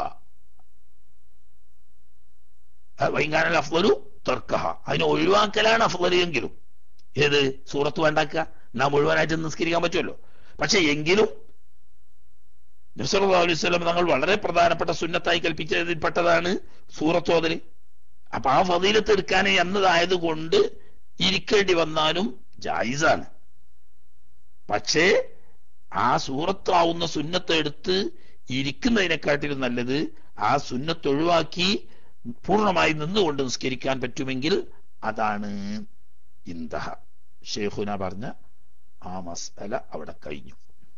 വൈകാനല്ല അഫ്ലലു തെർക്കഹ അതിനെ ഒഴിവാക്കലാണ് അഫ്ലൽ എങ്കിലും ഏത് സൂറത്ത് വേണ്ടാക്കുക നാം മുഴുവനായിട്ട് നിസ്കരിക്കാൻ പറ്റുമല്ലോ പക്ഷെ എങ്കിലും നബ്സല്ലാ അലൈഹി സ്വലം തങ്ങൾ വളരെ പ്രധാനപ്പെട്ട സുന്നത്തായി കൽപ്പിച്ചതിൽപ്പെട്ടതാണ് സൂറത്തോതല് അപ്പൊ ആ ഫതീലത്ത് എടുക്കാൻ എന്നതായത് കൊണ്ട് ഇരിക്കേണ്ടി വന്നാലും ജായിസാണ് പക്ഷേ ആ സൂറത്താവുന്ന സുന്നത്ത് എടുത്ത് ഇരിക്കുന്നതിനെക്കാട്ടിലും നല്ലത് ആ സുന്നത്ത് ഒഴിവാക്കി പൂർണ്ണമായി നിന്നുകൊണ്ട് നിസ്കരിക്കാൻ പറ്റുമെങ്കിൽ അതാണ് ഇന്ദഹ ഷേഖുന പറഞ്ഞ ആ മസ്അല അവിടെ കഴിഞ്ഞു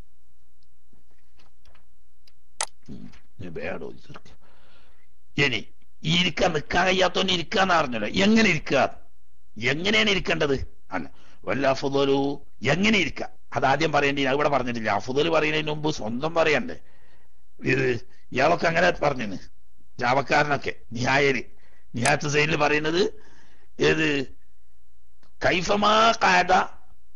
വേടോ തീർക്ക ഇനി ഇരിക്കാൻ നിൽക്കാൻ കഴിയാത്തോണ്ട് ഇരിക്കാന്ന് പറഞ്ഞല്ലോ എങ്ങനെ ഇരിക്കുക എങ്ങനെയാണ് ഇരിക്കേണ്ടത് അല്ല വല്ല അഫുദലു എങ്ങനെ ഇരിക്കുക അതാദ്യം പറയേണ്ടി ഞാൻ ഇവിടെ പറഞ്ഞിട്ടില്ല അഫുദൽ പറയുന്നതിന് മുമ്പ് സ്വന്തം പറയണ്ടേ ഇത് ഇയാളൊക്കെ അങ്ങനെ പറഞ്ഞിന് ജാവക്കാരനൊക്കെ നിഹായര് നിഹാത്ത് സൈനിൽ പറയുന്നത് ഏത് കൈഫമാ കാത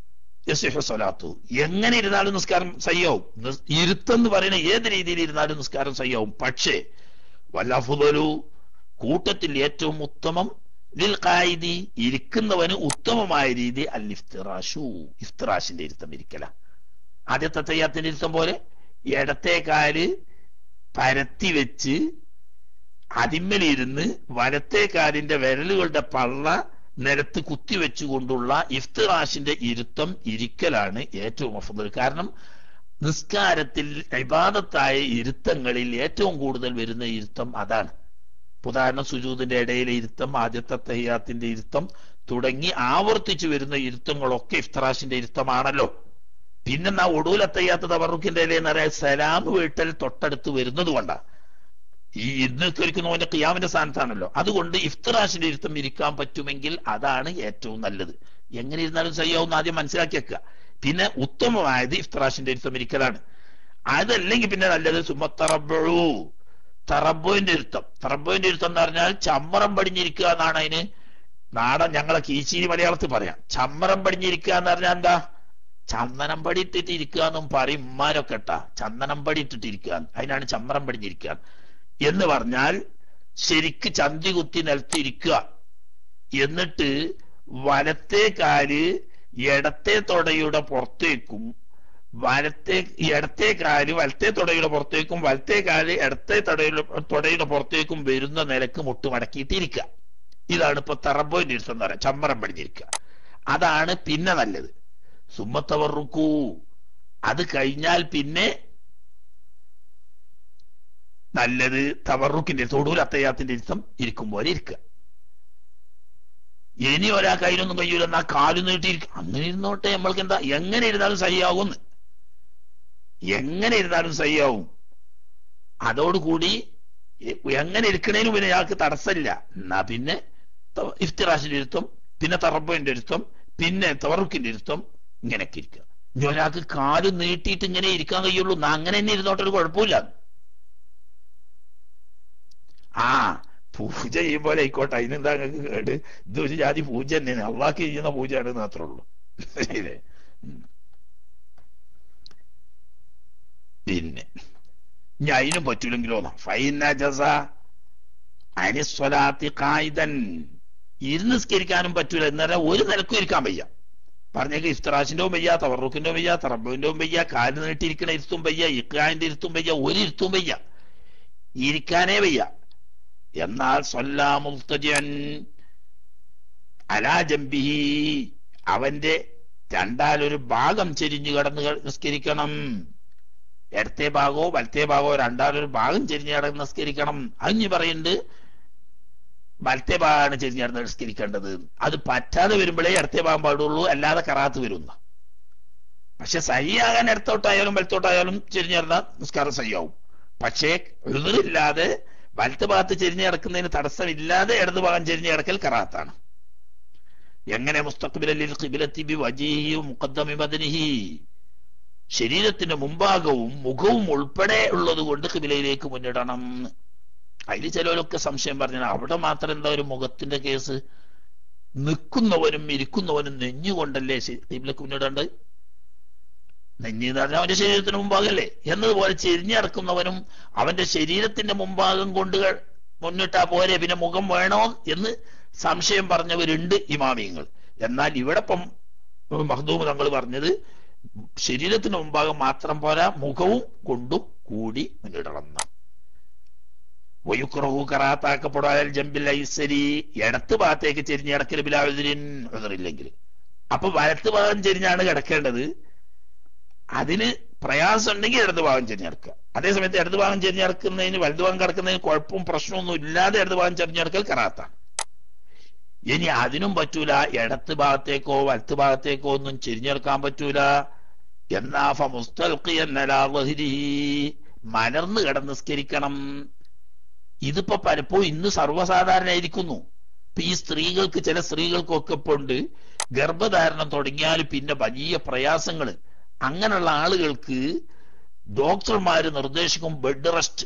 യസിഹു സ്വലാത്തു എങ്ങനെ ഇരുന്നാലും നിസ്കാരം സയ്യാവും നിസ്- ഇരുത്തെന്ന് പറയുന്ന ഏത് രീതിയിൽ ഇരുന്നാലും നിസ്കാരം സയ്യാവും പക്ഷേ വല്ലഫുദലു കൂട്ടത്തിൽ ഏറ്റവും ഉത്തമം ലിൽ ഖായിദി ഇരിക്കുന്നവന് ഉത്തമമായ രീതി അൽ ഇഫ്തിറാഷു ഇഫ്തിറാഷിന്റെ ഇരുത്തം ഇരിക്കല ആദ്യത്തെ തയ്യാത്തിന്റെ ഇരുത്തം പോലെ ഇടത്തെ കാല് പരത്തി വെച്ച് അതിന്മേലിരുന്ന് വലത്തെ കാലിന്റെ വിരലുകളുടെ പള്ള നിലത്ത് കുത്തിവെച്ചുകൊണ്ടുള്ള ഇഫ്തിറാഷിന്റെ ഇരുത്തം ഇരിക്കലാണ് ഏറ്റവും അഫുദൽ കാരണം നിസ്കാരത്തിൽ ഇബാദത്തായ ഇരുത്തങ്ങളിൽ ഏറ്റവും കൂടുതൽ വരുന്ന ഇരുത്തം അതാണ് ഉദാഹരണം സുജൂദിന്റെ ഇടയിലെ ഇരുത്തം ആദ്യത്തെ തയ്യാത്തിന്റെ ഇരുത്തം തുടങ്ങി ആവർത്തിച്ചു വരുന്ന ഇരുത്തങ്ങളൊക്കെ ഇഫ്തറാഷിന്റെ ഇരുത്തമാണല്ലോ പിന്നെ ആ ഒടുവിലത്തയ്യാത്ത തവറുക്കിന്റെ ഇടയിൽ പറയാൻ സലാം വീട്ടൽ തൊട്ടടുത്ത് വരുന്നത് കൊണ്ടാണ് ഈ ഇന്ന് കരിക്കുന്നവന്റെ കിയാമിന്റെ സ്ഥാനത്താണല്ലോ അതുകൊണ്ട് ഇഫ്തറാഷിന്റെ ഇരുത്തം ഇരിക്കാൻ പറ്റുമെങ്കിൽ അതാണ് ഏറ്റവും നല്ലത് എങ്ങനെ ഇരുന്നാലും സയ്യാവുന്ന ആദ്യം മനസ്സിലാക്കി വെക്കുക പിന്നെ ഉത്തമമായത് ഇഫ്തറാഷിന്റെ ഇരുത്തം ഇരിക്കലാണ് അതല്ലെങ്കിൽ പിന്നെ നല്ലത് സുമത്തറബഴു തറബോയിന്റെ ഇരുത്തം തറബോയിന്റെ ഇരുത്തം എന്ന് പറഞ്ഞാൽ ചമ്മറം പടിഞ്ഞിരിക്കുക എന്നാണ് അതിന് നാടൻ ഞങ്ങളെ കീശീരി മലയാളത്തിൽ പറയാം ചമ്മറം പടിഞ്ഞിരിക്കുക എന്ന് പറഞ്ഞാൽ എന്താ ചന്ദനം പടി ഇട്ടിട്ട് ഇരിക്കുക എന്നും പറയും ഉമ്മാരൊക്കെ ഇട്ടാ ചന്ദനം പടി ഇട്ടിട്ട് ഇരിക്കുക അതിനാണ് ചമ്മറം പടിഞ്ഞിരിക്കുക എന്ന് പറഞ്ഞാൽ ശരിക്ക് ചന്തി കുത്തി നിലത്തിരിക്കുക എന്നിട്ട് വലത്തെ കാല് ഇടത്തെ തൊടയുടെ പുറത്തേക്കും വലത്തെ ഇടത്തെ കാല് വലത്തെ തുടയുടെ പുറത്തേക്കും വലത്തെ കാല് ഇടത്തെ തുടയുടെ തുടയുടെ പുറത്തേക്കും വരുന്ന നിലക്ക് മുട്ട് മടക്കിയിട്ടിരിക്കുക ഇതാണ് ഇപ്പൊ തറബോയിന്റെ ഇരുത്തം എന്ന് പറയാം ചമ്മറം പടിഞ്ഞിരിക്കുക അതാണ് പിന്നെ നല്ലത് സുമ്മത്തവർക്കൂ അത് കഴിഞ്ഞാൽ പിന്നെ നല്ലത് തവറുക്കിന്റെ തൊടൂൽ അത്തയ്യാത്തിന്റെ ഇരുത്തം ഇരിക്കും പോലെ ഇരിക്കുക ഇനി ഒരാൾക്ക് അതിനൊന്നും കഴിയൂല എന്നാ കാല് നീട്ടിയിരിക്കും അങ്ങനെ ഇരുന്നോട്ടെ നമ്മൾക്ക് എന്താ എങ്ങനെ ഇരുന്നാലും സഹിയാവുമെന്ന് എങ്ങനെ ഇരുന്നാലും സഹിയാവും അതോടുകൂടി എ- എങ്ങനെ ഇരിക്കണേനും പിന്നെ ഇയാൾക്ക് തടസ്സമില്ല എന്നാ പിന്നെ ത- ഇഫ്തിറാഷിന്റെ ഇരുത്തം പിന്നെ തറബോന്റെ ഇരുത്തം പിന്നെ തവറുക്കിന്റെ ഇരുത്തം ഇങ്ങനെയൊക്കെ ഇരിക്കുക ഇനി ഒരാൾക്ക് കാല് നീട്ടിയിട്ട് ഇങ്ങനെ ഇരിക്കാൻ കഴിയുള്ളൂ എന്നാ അങ്ങനെ തന്നെ ഇരുന്നോട്ടെ ഒരു കുഴപ്പമില്ല ആ പൂജ ചെയ്യുമ്പോലെ ആയിക്കോട്ടെ അതിനെന്താ നിങ്ങൾക്ക് കേട് ഇതൊരു ജാതി പൂജ തന്നെയാണ് അള്ളാഹ്ക്ക് ചെയ്യുന്ന പൂജയാണ് മാത്രമേ ഉള്ളൂ ഇല്ലേ? ഉം. പിന്നെ ഇനി അതിനും പറ്റൂലെങ്കിലോ ഫൈന ജസ അനിസ്വലാത്തി കായിതൻ ഇരുന്ന് സ്കരിക്കാനും പറ്റൂല എന്നല്ല ഒരു നിലക്കും ഇരിക്കാൻ വയ്യ പറഞ്ഞേക്ക് ഇഫ്തറാഷിന്റെ വയ്യ തവറുക്കിന്റെ വയ്യ തറബുവിന്റെ വയ്യ കാല് നീട്ടിയിരിക്കണ ഇരുത്തും വയ്യ ഇക്കാന്റെ ഇരുത്തും വയ്യ ഒരു ഇരുത്തും വയ്യ ഇരിക്കാനേ വയ്യ എന്നാൽ സൊല്ലാമുൽത്തജൻ അലാജംബിഹി അവന്റെ രണ്ടാലൊരു ഭാഗം ചെരിഞ്ഞു കിടന്ന് ക- നിസ്കരിക്കണം ഇടത്തെ ഭാഗമോ വലത്തെ ഭാഗമോ രണ്ടാലൊരു ഭാഗം ചെരിഞ്ഞു കിടന്ന് നിസ്കരിക്കണം അഞ്ഞു പറയുന്നുണ്ട് വലത്തെ ഭാഗമാണ് ചെരിഞ്ഞു കിടന്ന് നിസ്കരിക്കേണ്ടത് അത് പറ്റാതെ വരുമ്പോഴേ ഇടത്തെ ഭാഗം പാടുള്ളൂ അല്ലാതെ കറാത്ത് വരുന്ന പക്ഷെ സഹിയാകാൻ ഇടത്തോട്ടായാലും വലത്തോട്ടായാലും ചെരിഞ്ഞു കിടന്നാൽ നിസ്കാരം സഹിയാവും പക്ഷേ എഴുതില്ലാതെ വലത്ത് ഭാഗത്ത് ചെരിഞ്ഞു കിടക്കുന്നതിന് തടസ്സമില്ലാതെ ഇടത് ഭാഗം ചെരിഞ്ഞു കിടക്കൽ കറാത്താണ് എങ്ങനെ മുസ്തഖ്ബിലിൽ ഖിബിലത്തി ബി വജീഹി മുഖദ്ദമി ബദനിഹി ശരീരത്തിന്റെ മുമ്പാകവും മുഖവും ഉൾപ്പെടെ ഉള്ളത് കൊണ്ട് ഖിബിലയിലേക്ക് മുന്നിടണം അതിൽ ചിലവരൊക്കെ സംശയം പറഞ്ഞു അവിടെ മാത്രം എന്താ ഒരു മുഖത്തിന്റെ കേസ് നിൽക്കുന്നവനും ഇരിക്കുന്നവനും നെഞ്ഞുകൊണ്ടല്ലേ ഖിബിലക്ക് മുന്നിടേണ്ടത് നെഞ്ഞ് എന്ന് പറഞ്ഞാൽ അവന്റെ ശരീരത്തിന് മുമ്പാകല്ലേ എന്നതുപോലെ ചെരിഞ്ഞിറക്കുന്നവനും അവന്റെ ശരീരത്തിന്റെ മുമ്പാകം കൊണ്ട് മുന്നിട്ടാ പോരെ പിന്നെ മുഖം വേണോ എന്ന് സംശയം പറഞ്ഞവരുണ്ട് ഇമാമിയങ്ങൾ എന്നാൽ ഇവിടെ ഇപ്പം മഹദൂമ് തങ്ങൾ പറഞ്ഞത് ശരീരത്തിന് മുമ്പാകം മാത്രം പോരാ മുഖവും കൊണ്ടും കൂടി മുന്നിടണം എന്നാണ്. വയുക്രഹു കറാത്താക്കപ്പെടാൽ ജമ്പിൽ ഐസരി ഇടത്ത് ഭാഗത്തേക്ക് ചെരിഞ്ഞ് കിടക്കൽ ബിലാവുദിൻ എതിറില്ലെങ്കിൽ അപ്പൊ വലത്ത് ഭാഗം ചെരിഞ്ഞാണ് കിടക്കേണ്ടത് അതിന് പ്രയാസം ഉണ്ടെങ്കിൽ ഇടത് ഭാഗം ചെരിഞ്ഞെടുക്കുക അതേസമയത്ത് ഇടത് ഭാഗം ചെരിഞ്ഞെടുക്കുന്നതിന് വലത് ഭാഗം കിടക്കുന്നതിന് കുഴപ്പവും പ്രശ്നമൊന്നും ഇല്ലാതെ ഇടത് ഭാഗം ചെരിഞ്ഞെടുക്കൽ കറാത്താണ് ഇനി അതിനും പറ്റൂല ഇടത്ത് ഭാഗത്തേക്കോ വലത്ത് ഭാഗത്തേക്കോ ഒന്നും ചെരിഞ്ഞെടുക്കാൻ പറ്റൂല എന്നാ ഫമുസ്തൽഖിയന്നലാഹി മലർന്ന് കിടന്ന് സ്കരിക്കണം ഇതിപ്പോ പലപ്പോഴും ഇന്ന് സർവ്വസാധാരണയായിരിക്കുന്നു ഇപ്പൊ ഈ സ്ത്രീകൾക്ക് ചില സ്ത്രീകൾക്കൊക്കെ ഇപ്പൊ ഉണ്ട് ഗർഭധാരണം തുടങ്ങിയാൽ പിന്നെ വലിയ പ്രയാസങ്ങൾ അങ്ങനെയുള്ള ആളുകൾക്ക് ഡോക്ടർമാര് നിർദ്ദേശിക്കും ബെഡ് റെസ്റ്റ്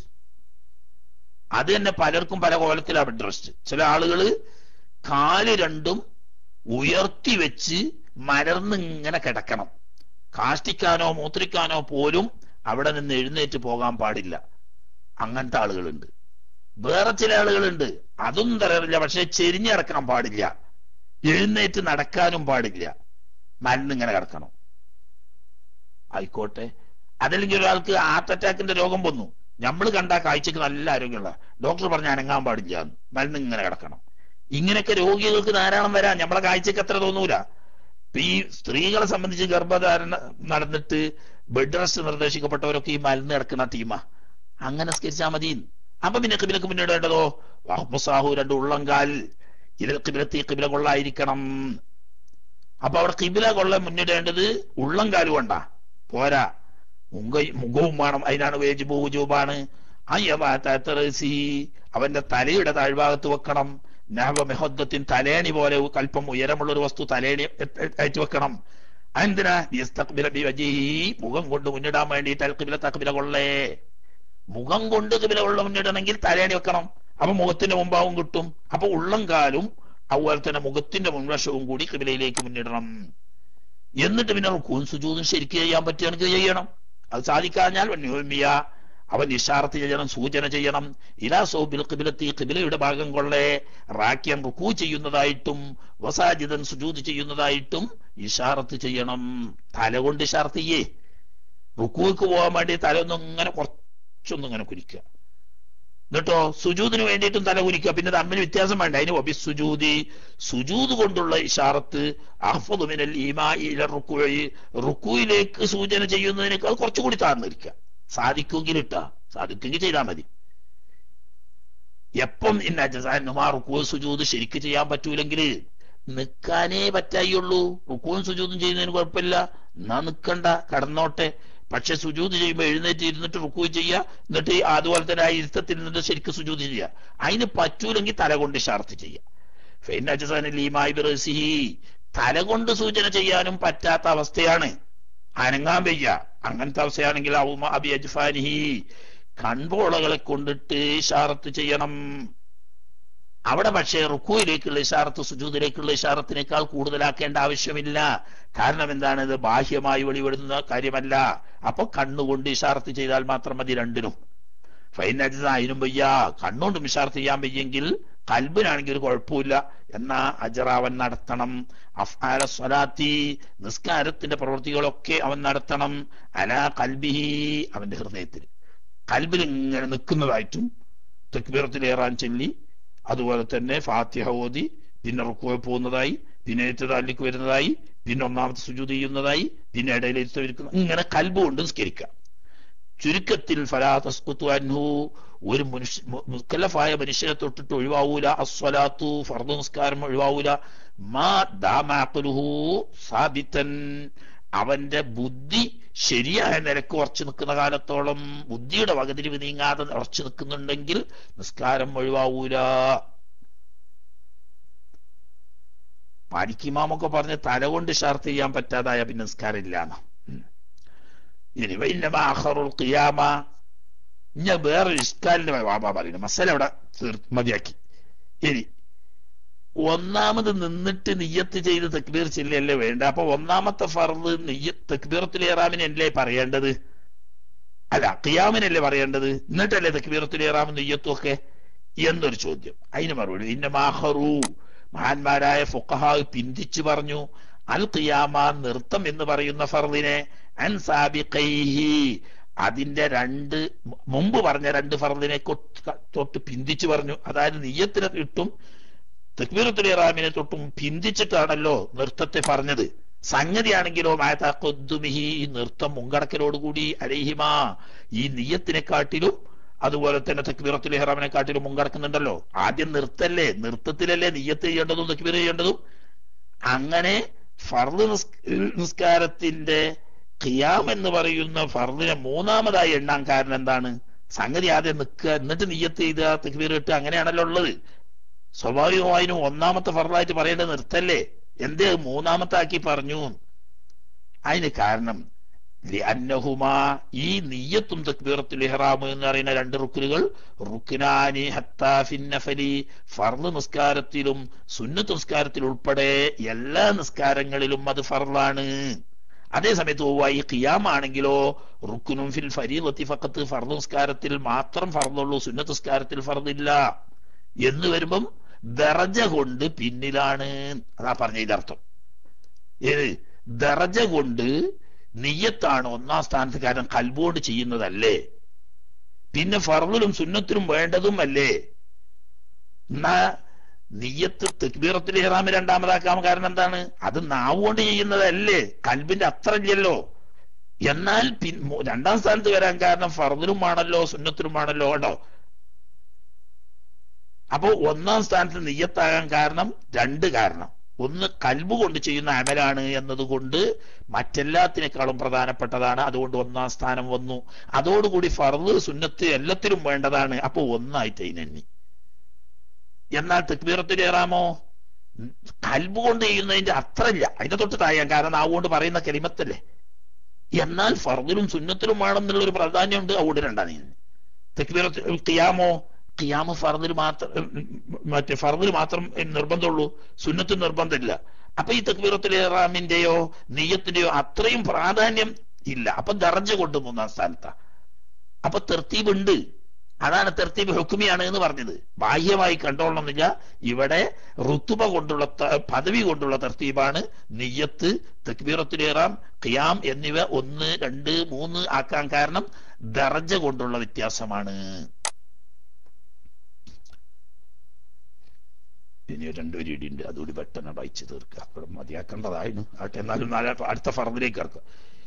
അത് തന്നെ പലർക്കും പല കോലത്തിലാ ബെഡ് റെസ്റ്റ് ചില ആളുകള് കാല് രണ്ടും ഉയർത്തി വെച്ച് മലർന്ന് ഇങ്ങനെ കിടക്കണം കാഷ്ടിക്കാനോ മൂത്രിക്കാനോ പോലും അവിടെ നിന്ന് എഴുന്നേറ്റ് പോകാൻ പാടില്ല അങ്ങനത്തെ ആളുകളുണ്ട് വേറെ ചില ആളുകളുണ്ട് അതും തരറില്ല പക്ഷെ ചെരിഞ്ഞിറക്കാൻ പാടില്ല എഴുന്നേറ്റ് നടക്കാനും പാടില്ല മരുന്നിങ്ങനെ കിടക്കണം ആയിക്കോട്ടെ അതല്ലെങ്കിൽ ഒരാൾക്ക് ഹാർട്ട് അറ്റാക്കിന്റെ രോഗം വന്നു നമ്മൾ കണ്ട കാഴ്ചക്ക് നല്ല ആരോഗ്യമുള്ള ഡോക്ടർ പറഞ്ഞ അനങ്ങാൻ പാടില്ല മരുന്ന് ഇങ്ങനെ കിടക്കണം ഇങ്ങനെയൊക്കെ രോഗികൾക്ക് ധാരാളം വരാം നമ്മളെ കാഴ്ചക്ക് അത്ര തോന്നൂല ഇപ്പൊ ഈ സ്ത്രീകളെ സംബന്ധിച്ച് ഗർഭധാരണ നടന്നിട്ട് ബെഡ് റെസ്റ്റ് നിർദ്ദേശിക്കപ്പെട്ടവരൊക്കെ ഈ മരുന്ന് കിടക്കുന്ന ടീമാ അങ്ങനെ സ്കരിച്ചാൽ മതി അപ്പൊ പിന്നെ കിബിലക്ക് മുന്നിടേണ്ടതോ വാഹുസാഹു രണ്ട് ഉള്ളങ്കാൽ ഇതിൽ കിബിലത്തി കിബില കൊള്ളായിരിക്കണം അപ്പൊ അവിടെ കിബില കൊള്ള മുന്നിടേണ്ടത് ഉള്ളംകാല് കൊണ്ടാ പോരാ മുഖ മുഖവും വേണം അതിനാണ് വേജിബ് വുജൂബാണ് അയ്യബാത്തറസി അവന്റെ തലയുടെ താഴ്ഭാഗത്ത് വെക്കണം നവമെഹദ്ദത്തിൻ തലേണി പോലെ കൽപ്പം ഉയരമുള്ള ഒരു വസ്തു തലേണി അയച്ചു വെക്കണം എന്തിനാ മുഖം കൊണ്ട് മുന്നിടാൻ വേണ്ടിയിട്ട് അൽക്കിബില തക്കിബില കൊള്ളേ മുഖം കൊണ്ട് കിബില കൊള്ള മുന്നിടണമെങ്കിൽ തലേണി വെക്കണം അപ്പൊ മുഖത്തിന്റെ മുമ്പാവും കിട്ടും അപ്പൊ ഉള്ളംകാലും അതുപോലെ തന്നെ മുഖത്തിന്റെ മുൻവശവും കൂടി കിബിലയിലേക്ക് മുന്നിടണം എന്നിട്ട് പിന്നെ റുക്കൂൻ സുജൂതും ശരിക്ക് ചെയ്യാൻ പറ്റുകയാണെങ്കിൽ ചെയ്യണം അത് സാധിക്കാഞ്ഞാൽ വന്യോമിയ അവൻ ഇഷാർത്ത് ചെയ്യണം സൂചന ചെയ്യണം ഇലാ സോബിൽ കിബിലത്തി കിബിലയുടെ ഭാഗം കൊള്ളേ റാക്യം റുക്കൂ ചെയ്യുന്നതായിട്ടും വസാജിതൻ സുജൂത് ചെയ്യുന്നതായിട്ടും ഇഷാറത്ത് ചെയ്യണം തല കൊണ്ട് ഇഷാർത്ത് ചെയ്യേ റുക്കൂക്ക് പോകാൻ വേണ്ടി തല ഒന്നും ഇങ്ങനെ കുറച്ചൊന്നും ഇങ്ങനെ കുരിക്കുക എന്നിട്ടോ സുജൂദിന് വേണ്ടിയിട്ടും തല കുരിക്കുക പിന്നെ തമ്മിൽ വ്യത്യാസം വേണ്ട അതിന് ഒബി സുജൂതി സുജൂത് കൊണ്ടുള്ള ഇഷാറത്ത് അഹ്ഫദുമിനൽ ഈമായില റുക്കുഴി റുക്കുയിലേക്ക് സൂചന ചെയ്യുന്നതിനേക്കാൾ കുറച്ചുകൂടി താഴ്ന്നിരിക്കുക സാധിക്കുമെങ്കിൽ ഇട്ട സാധിക്കുമെങ്കിൽ ചെയ്താൽ മതി എപ്പം ഇന്നുമാ റുക്കു സുജൂത് ശരിക്ക് ചെയ്യാൻ പറ്റൂലെങ്കിൽ നിൽക്കാനേ പറ്റായുള്ളൂ റുക്കുവും സുജൂതും ചെയ്യുന്നതിന് കുഴപ്പമില്ല എന്നാ നിൽക്കണ്ട കടന്നോട്ടെ പക്ഷെ സുജൂത് ചെയ്യുമ്പോൾ എഴുന്നേറ്റ് ഇരുന്നിട്ട് റുക്കു ചെയ്യുക എന്നിട്ട് അതുപോലെ തന്നെ ആ ഇരുത്തത്തിൽ നിന്നിട്ട് ശരിക്കും സുജൂത് ചെയ്യുക അതിന് പറ്റൂലെങ്കിൽ തല കൊണ്ട് ഷാർത്ത് ചെയ്യുക തല കൊണ്ട് സൂചന ചെയ്യാനും പറ്റാത്ത അവസ്ഥയാണ് അനങ്ങാൻ വയ്യ അങ്ങനത്തെ അവസ്ഥയാണെങ്കിൽ അബി അജ്ഫാനിഹി കൺപോളകളെ കൊണ്ടിട്ട് ഇഷാറത്ത് ചെയ്യണം അവിടെ പക്ഷേ റുക്കുയിലേക്കുള്ള ഇഷാറത്ത് സുജൂദിലേക്കുള്ള ഇഷാറത്തിനേക്കാൾ കൂടുതലാക്കേണ്ട ആവശ്യമില്ല കാരണം എന്താണ് ഇത് ബാഹ്യമായി വെളിപ്പെടുന്ന കാര്യമല്ല അപ്പൊ കണ്ണുകൊണ്ട് ഇഷാറത്ത് ചെയ്താൽ മാത്രം മതി രണ്ടിനും ഫൈനജിനും വയ്യ കണ്ണുകൊണ്ടും ഇഷാർത്ത് ചെയ്യാൻ വയ്യെങ്കിൽ കൽബിനാണെങ്കിൽ ഒരു കുഴപ്പമില്ല എന്നാ അജറാവൻ നടത്തണം അഫ്ആല സ്വലാത്തി നിസ്കാരത്തിന്റെ പ്രവൃത്തികളൊക്കെ അവൻ നടത്തണം അല കൽബിഹി അവന്റെ ഹൃദയത്തിൽ കൽബിൽ ഇങ്ങനെ നിൽക്കുന്നതായിട്ടും തെക്ബീറത്തിലേറാൻ ചൊല്ലി അതുപോലെ തന്നെ ഫാത്തിഹ ഓതി പിന്നെ റുക്കുവെ പോകുന്നതായി പിന്നെ ഏറ്റതാലിക്ക് വരുന്നതായി പിന്നെ ഒന്നാമത്തെ സുജൂത് ചെയ്യുന്നതായി പിന്നെ ഇടയിലെത്തുന്ന ഇങ്ങനെ കൽബ് കൊണ്ട് നിസ്കരിക്കാം ചുരുക്കത്തിൽ ഫലാതസ്കുത്തു അൻഹു ഒരു മനുഷ്യ മുക്കല്ലഫായ മനുഷ്യനെ തൊട്ടിട്ട് ഒഴിവാവൂല അസ്വലാത്തു ഫർദ് നിസ്കാരം ഒഴിവാവൂല മാ ദാമാഖലുഹു സാബിത്തൻ അവന്റെ ബുദ്ധി ശരിയായ നിലക്ക് ഉറച്ചു നിൽക്കുന്ന കാലത്തോളം ബുദ്ധിയുടെ വകതിരിവ് നീങ്ങാതെ ഉറച്ചു നിൽക്കുന്നുണ്ടെങ്കിൽ നിസ്കാരം ഒഴിവാവൂല പാലിക്കിമാമൊക്കെ പറഞ്ഞ് തല കൊണ്ട് ഷാർത്ത് ചെയ്യാൻ പറ്റാതായ പിന്നെ നിസ്കാരം ഇല്ലാന്ന് ഇനി വൈന്നമാഹറുൽ ഖിയാമ ഞാൻ വേറൊരു ഇസ്കാലിന്റെ വാബ പറയുന്നു മസല അവിടെ മതിയാക്കി ഇനി ഒന്നാമത് നിന്നിട്ട് നിയ്യത്ത് ചെയ്ത് തക്ബീർ ചെല്ലല്ലേ വേണ്ട അപ്പൊ ഒന്നാമത്തെ ഫർദ് നെയ്യ തക്ബീറത്തുൽ ഇറാമിന് അല്ലേ പറയേണ്ടത് അല്ല ഖിയാമിനല്ലേ പറയേണ്ടത് എന്നിട്ടല്ലേ തക്ബീറത്തുൽ ഇറാമും നെയ്യത്തും ഒക്കെ എന്നൊരു ചോദ്യം അതിന് മറുപടി ഇന്ന മാഹറു മഹാന്മാരായ ഫുഖഹ പിന്തിച്ചു പറഞ്ഞു അൽ ഖിയാമ നൃത്തം എന്ന് പറയുന്ന ഫർദിനെ അൻ സാബിഖൈഹി അതിന്റെ രണ്ട് മുമ്പ് പറഞ്ഞ രണ്ട് ഫർദിനെ തൊട്ട് പിന്തിച്ചു പറഞ്ഞു അതായത് നെയ്യത്തിനെ ഇട്ടും തക്ബീറത്തുൽ ഇറാമിനെ തൊട്ടും പിന്തിച്ചിട്ടാണല്ലോ നൃത്തത്തെ പറഞ്ഞത് സംഗതിയാണെങ്കിലോ മായത്താക്കൊദ്ദുമിഹി ഈ നൃത്തം മുങ്കടക്കലോടുകൂടി അലഹിമ ഈ നീയത്തിനെക്കാട്ടിലും അതുപോലെ തന്നെ തക്ബീറത്തുൽ ഇഹ്റാമിനെ കാട്ടിലും മുങ്കടക്കുന്നുണ്ടല്ലോ ആദ്യം നൃത്തല്ലേ നൃത്തത്തിലല്ലേ നീയത്ത് ചെയ്യേണ്ടതും തക്ബീർ ചെയ്യേണ്ടതും അങ്ങനെ ഫർദ് നിസ്കാരത്തിന്റെ ഖിയാം എന്ന് പറയുന്ന ഫർദിനെ മൂന്നാമതായി എണ്ണാൻ കാരണം എന്താണ് സംഗതി ആദ്യം നിൽക്കുക എന്നിട്ട് നീയത്ത് ചെയ്ത തക്ബീർ ഇട്ട് അങ്ങനെയാണല്ലോ ഉള്ളത് സ്വാഭാവികമായും ഒന്നാമത്തെ ഫർദായിട്ട് പറയേണ്ടത് നിർത്തല്ലേ എന്തേ മൂന്നാമത്തെ ആക്കി പറഞ്ഞു അതിന് കാരണം ലിഅന്നഹുമാ ഈ നിയ്യത്തും തക്ബീറത്തുൽ ഇഹ്റാം എന്ന് പറയുന്ന രണ്ട് റുക്കുനുകൾ റുക്നാനി ഹത്താ ഫിന്നഫലി ഫർള് നിസ്കാരത്തിലും സുന്നത്ത് നിസ്കാരത്തിൽ ഉൾപ്പെടെ എല്ലാ നിസ്കാരങ്ങളിലും അത് ഫർളാണ് അതേ സമയത്ത് ഈ ഖിയാമാണെങ്കിലോ റുക്കുനും ഫിൽ ഫരീദത്തി ഫഖത്ത് ഫർദ് നിസ്കാരത്തിൽ മാത്രം ഫർദുള്ളൂ സുന്നത്ത് നിസ്കാരത്തിൽ ഫർദില്ല എന്ന് വരുമ്പം ദറജ കൊണ്ട് പിന്നിലാണ് അതാ പറഞ്ഞതിന്റെ അർത്ഥം ഏത് ദറജ കൊണ്ട് നിയ്യത്താണ് ഒന്നാം സ്ഥാനത്ത് കാരണം കൽബോട് ചെയ്യുന്നതല്ലേ പിന്നെ ഫർദിലും സുന്നത്തിലും വേണ്ടതും അല്ലേ എന്നാ നിയ്യത്ത് തെക്ബീറത്തിൽ ഇഹ്റാം രണ്ടാമതാക്കാൻ കാരണം എന്താണ് അത് നാവുകൊണ്ട് ചെയ്യുന്നതല്ലേ കൽബിന്റെ അത്ര ഇല്ലല്ലോ എന്നാൽ പിൻ മൂ- രണ്ടാം സ്ഥാനത്ത് വരാൻ കാരണം ഫർദിലുമാണല്ലോ സുന്നത്തിലുമാണല്ലോ കേട്ടോ അപ്പോ ഒന്നാം സ്ഥാനത്ത് നിയ്യത്താകാൻ കാരണം രണ്ട് കാരണം ഒന്ന് കൽബ് കൊണ്ട് ചെയ്യുന്ന അമലാണ് എന്നതുകൊണ്ട് മറ്റെല്ലാത്തിനേക്കാളും പ്രധാനപ്പെട്ടതാണ് അതുകൊണ്ട് ഒന്നാം സ്ഥാനം വന്നു അതോടുകൂടി ഫർദ് സുന്നത്ത് എല്ലാത്തിലും വേണ്ടതാണ് അപ്പോ ഒന്നായിട്ട് അതിനെണ്ണി എന്നാൽ തെക്ബീറത്തിൽ ഏറാമോ കൽബ് കൊണ്ട് ചെയ്യുന്നതിന്റെ അത്ര ഇല്ല അതിന്റെ തൊട്ട് താഴെ കാരണം നാവുകൊണ്ട് പറയുന്ന കലിമത്തല്ലേ എന്നാൽ ഫർദിലും സുന്നത്തിലും വേണമെന്നുള്ള ഒരു പ്രാധാന്യമുണ്ട് അതുകൊണ്ട് രണ്ടാണ് തെക്ബീറത്തിൽ ഖിയാമോ ഖിയാമ് ഫർദിൽ മാത്രം മറ്റേ ഫർദിൽ മാത്രം നിർബന്ധമുള്ളൂ സുന്നത്ത് നിർബന്ധമില്ല അപ്പൊ ഈ തക്ബീറത്തുൽ ഇഹ്റാമിന്റെയോ നെയ്യത്തിന്റെയോ അത്രയും പ്രാധാന്യം ഇല്ല അപ്പൊ ദർജ കൊണ്ട് മൂന്നാം സ്ഥാനത്താ അപ്പൊ തെർത്തീബ് ഉണ്ട് അതാണ് തെർത്തീബ് ഹുക്കുമിയാണ് എന്ന് പറഞ്ഞത് ബാഹ്യമായി കണ്ടോളണമെന്നില്ല ഇവിടെ റുത്തുബ കൊണ്ടുള്ള ത- പദവി കൊണ്ടുള്ള തർത്തീബാണ് നെയ്യത്ത് തക്ബീറത്തുൽ ഇഹ്റാം ഖിയാം എന്നിവ ഒന്ന് രണ്ട് മൂന്ന് ആക്കാൻ കാരണം ദർജ കൊണ്ടുള്ള വ്യത്യാസമാണ് ഇനി രണ്ടു രീതി ഉണ്ട് അതുകൂടി പെട്ടെന്ന് വായിച്ചു തീർക്കുക അപ്പോൾ മതിയാക്കേണ്ടതായിരുന്നു ആട്ടെ എന്നാലും നാളെ അടുത്ത ഫറദിലേക്ക് ഇറക്കുക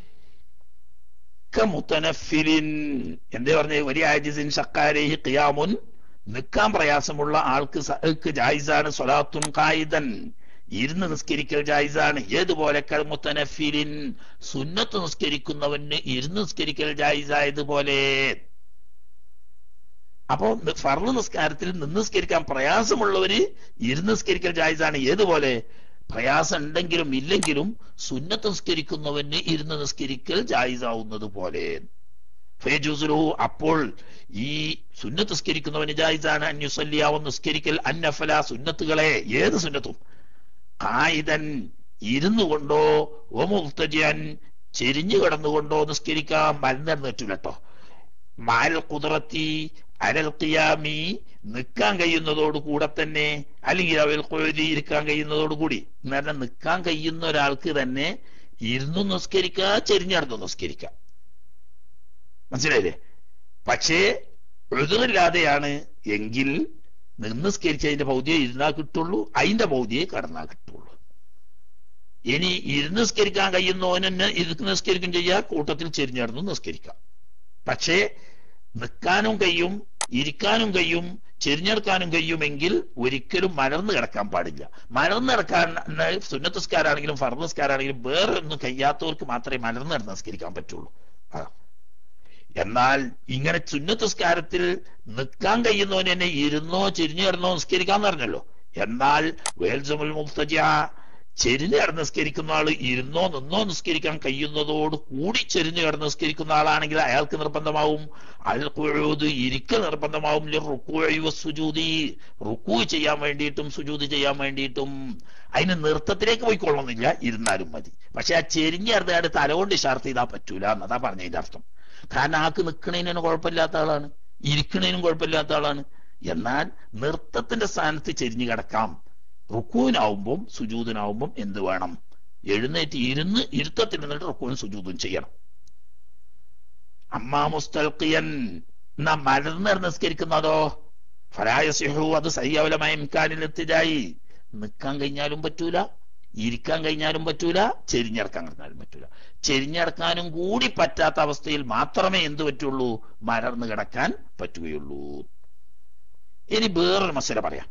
മുത്തനഫിലിൻ എന്തേ പറഞ്ഞ വലിയ ആജിസിൻ ഷക്കാരേഹി ഖിയാമുൻ നിൽക്കാൻ പ്രയാസമുള്ള ആൾക്ക് സഹക്ക് ജായിസാണ് സ്വലാത്തുൻ ഖായിദൻ ഇരുന്ന് നിസ്കരിക്കൽ ജായിസാണ് ഏതുപോലെ മുത്തനഫിലിൻ സുന്നത്ത് നിസ്കരിക്കുന്നവന് ഇരുന്ന് നിസ്കരിക്കൽ ജായിസായതുപോലെ അപ്പോ ഫർള് നിസ്കാരത്തിൽ നിന്ന് നിസ്കരിക്കാൻ പ്രയാസമുള്ളവര് ഇരുന്ന് നിസ്കരിക്കൽ ജായിസാണ് ഏതുപോലെ പ്രയാസം ഉണ്ടെങ്കിലും ഇല്ലെങ്കിലും സുന്നത്ത് നിസ്കരിക്കുന്നവന് ഇരുന്ന് നിസ്കരിക്കൽ ജായിസാവുന്നത് പോലെ ഫേജുസുലു അപ്പോൾ ഈ സുന്നത്ത് നിസ്കരിക്കുന്നവന് ജായിസാണ് അന്യുസല്യാവും നിസ്കരിക്കൽ അന്നഫല സുന്നത്തുകളെ ഏത് സുന്നത്തും കായിതൻ ഇരുന്നു കൊണ്ടോ ഓമുക്തജിയൻ ചെരിഞ്ഞു കിടന്നുകൊണ്ടോ നിസ്കരിക്കാം മരുന്നിരുന്നിട്ടില്ല കേട്ടോ മാൽ കുതിറത്തി അലൽ ഖിയാമി നിൽക്കാൻ കഴിയുന്നതോട് കൂടെ തന്നെ അല്ലെങ്കിൽ അവൽ കൊഴുതി ഇരിക്കാൻ കഴിയുന്നതോട് കൂടി എന്ന് നിൽക്കാൻ കഴിയുന്ന ഒരാൾക്ക് തന്നെ ഇരുന്നു നിസ്കരിക്കുക ചെരിഞ്ഞടന്ന് നിസ്കരിക്കാം മനസ്സിലായില്ലേ പക്ഷേ എഴുതില്ലാതെയാണ് എങ്കിൽ നിന്ന് നിസ്കരിച്ചതിന്റെ പൗതിയെ ഇരുന്നാൽ കിട്ടുള്ളൂ അതിന്റെ പൗതിയെ കടന്നാൽ കിട്ടുള്ളൂ ഇനി ഇരുന്ന് നിസ്കരിക്കാൻ കഴിയുന്നവന് തന്നെ ഇരുന്ന് നിസ്കരിക്കും ചെയ്യാ കൂട്ടത്തിൽ ചെരിഞ്ഞടന്ന് നിസ്കരിക്കാം പക്ഷേ നിൽക്കാനും കഴിയും ഇരിക്കാനും കഴിയും ചെരിഞ്ഞെടുക്കാനും കഴിയുമെങ്കിൽ ഒരിക്കലും മലർന്നു കിടക്കാൻ പാടില്ല മലർന്നു കിടക്കാൻ സുന്നത്തസ്കാരാണെങ്കിലും ഫർദസ്കാരാണെങ്കിലും വേറെ ഒന്നും കഴിയാത്തവർക്ക് മാത്രമേ മലർന്നു കിടന്ന് നിസ്കരിക്കാൻ പറ്റുള്ളൂ ആ. എന്നാൽ ഇങ്ങനെ സുന്നത്തസ്കാരത്തിൽ നിൽക്കാൻ കഴിയുന്നവന് തന്നെ ഇരുന്നോ ചെരിഞ്ഞു കിടന്നോ നിസ്കരിക്കാന്ന് പറഞ്ഞല്ലോ എന്നാൽ വേൽസമുൽ മുഫ്തജ ചെരിഞ്ഞു കിടന്ന് നിസ്കരിക്കുന്ന ആള് ഇരുന്നോ നിന്നോ നിസ്കരിക്കാൻ കഴിയുന്നതോട് കൂടി ചെരിഞ്ഞു കിടന്ന് നിസ്കരിക്കുന്ന ആളാണെങ്കിൽ അയാൾക്ക് നിർബന്ധമാവും അൽക്കുഴൂത് ഇരിക്കൽ നിർബന്ധമാവും റുക്കുഴ സുജൂതി റുക്കു ചെയ്യാൻ വേണ്ടിയിട്ടും സുജൂതി ചെയ്യാൻ വേണ്ടിയിട്ടും അതിന് നൃത്തത്തിലേക്ക് പോയിക്കൊള്ളണമെന്നില്ല ഇരുന്നാലും മതി പക്ഷെ ആ ചെരിഞ്ഞ് കിടന്നാട് തലകൊണ്ട് ഷാർത്ത് ചെയ്താൽ പറ്റൂല എന്നതാ പറഞ്ഞതിന്റെ അർത്ഥം കാരണം ആൾക്ക് നിൽക്കണതിനും കുഴപ്പമില്ലാത്ത ആളാണ് ഇരിക്കണതിനും കുഴപ്പമില്ലാത്ത ആളാണ് എന്നാൽ നൃത്തത്തിന്റെ സ്ഥാനത്ത് ചെരിഞ്ഞു കിടക്കാം റുക്കൂനാവുമ്പം സുജൂദിനാവുമ്പം എന്ത് വേണം എഴുന്നേറ്റ് ഇരുന്ന് ഇരുത്തത്തിൽ നിന്നിട്ട് റുക്കൂനും സുജൂദും ചെയ്യണം അമ്മാ മുസ്തൽക്കിയൻ എന്നാ മലർന്ന് നിസ്കരിക്കുന്നതോ ഫലായസിഹു അത് സയ്യാവലമായ ഇംകാനിൽ എത്തിജായി നിൽക്കാൻ കഴിഞ്ഞാലും പറ്റൂല ഇരിക്കാൻ കഴിഞ്ഞാലും പറ്റൂല ചെരിഞ്ഞിറക്കാൻ കഴിഞ്ഞാലും പറ്റൂല ചെരിഞ്ഞിറക്കാനും കൂടി പറ്റാത്ത അവസ്ഥയിൽ മാത്രമേ എന്ത് പറ്റുള്ളൂ മലർന്ന് കിടക്കാൻ പറ്റുകയുള്ളൂ ഇനി വേറൊരു മസല പറയാം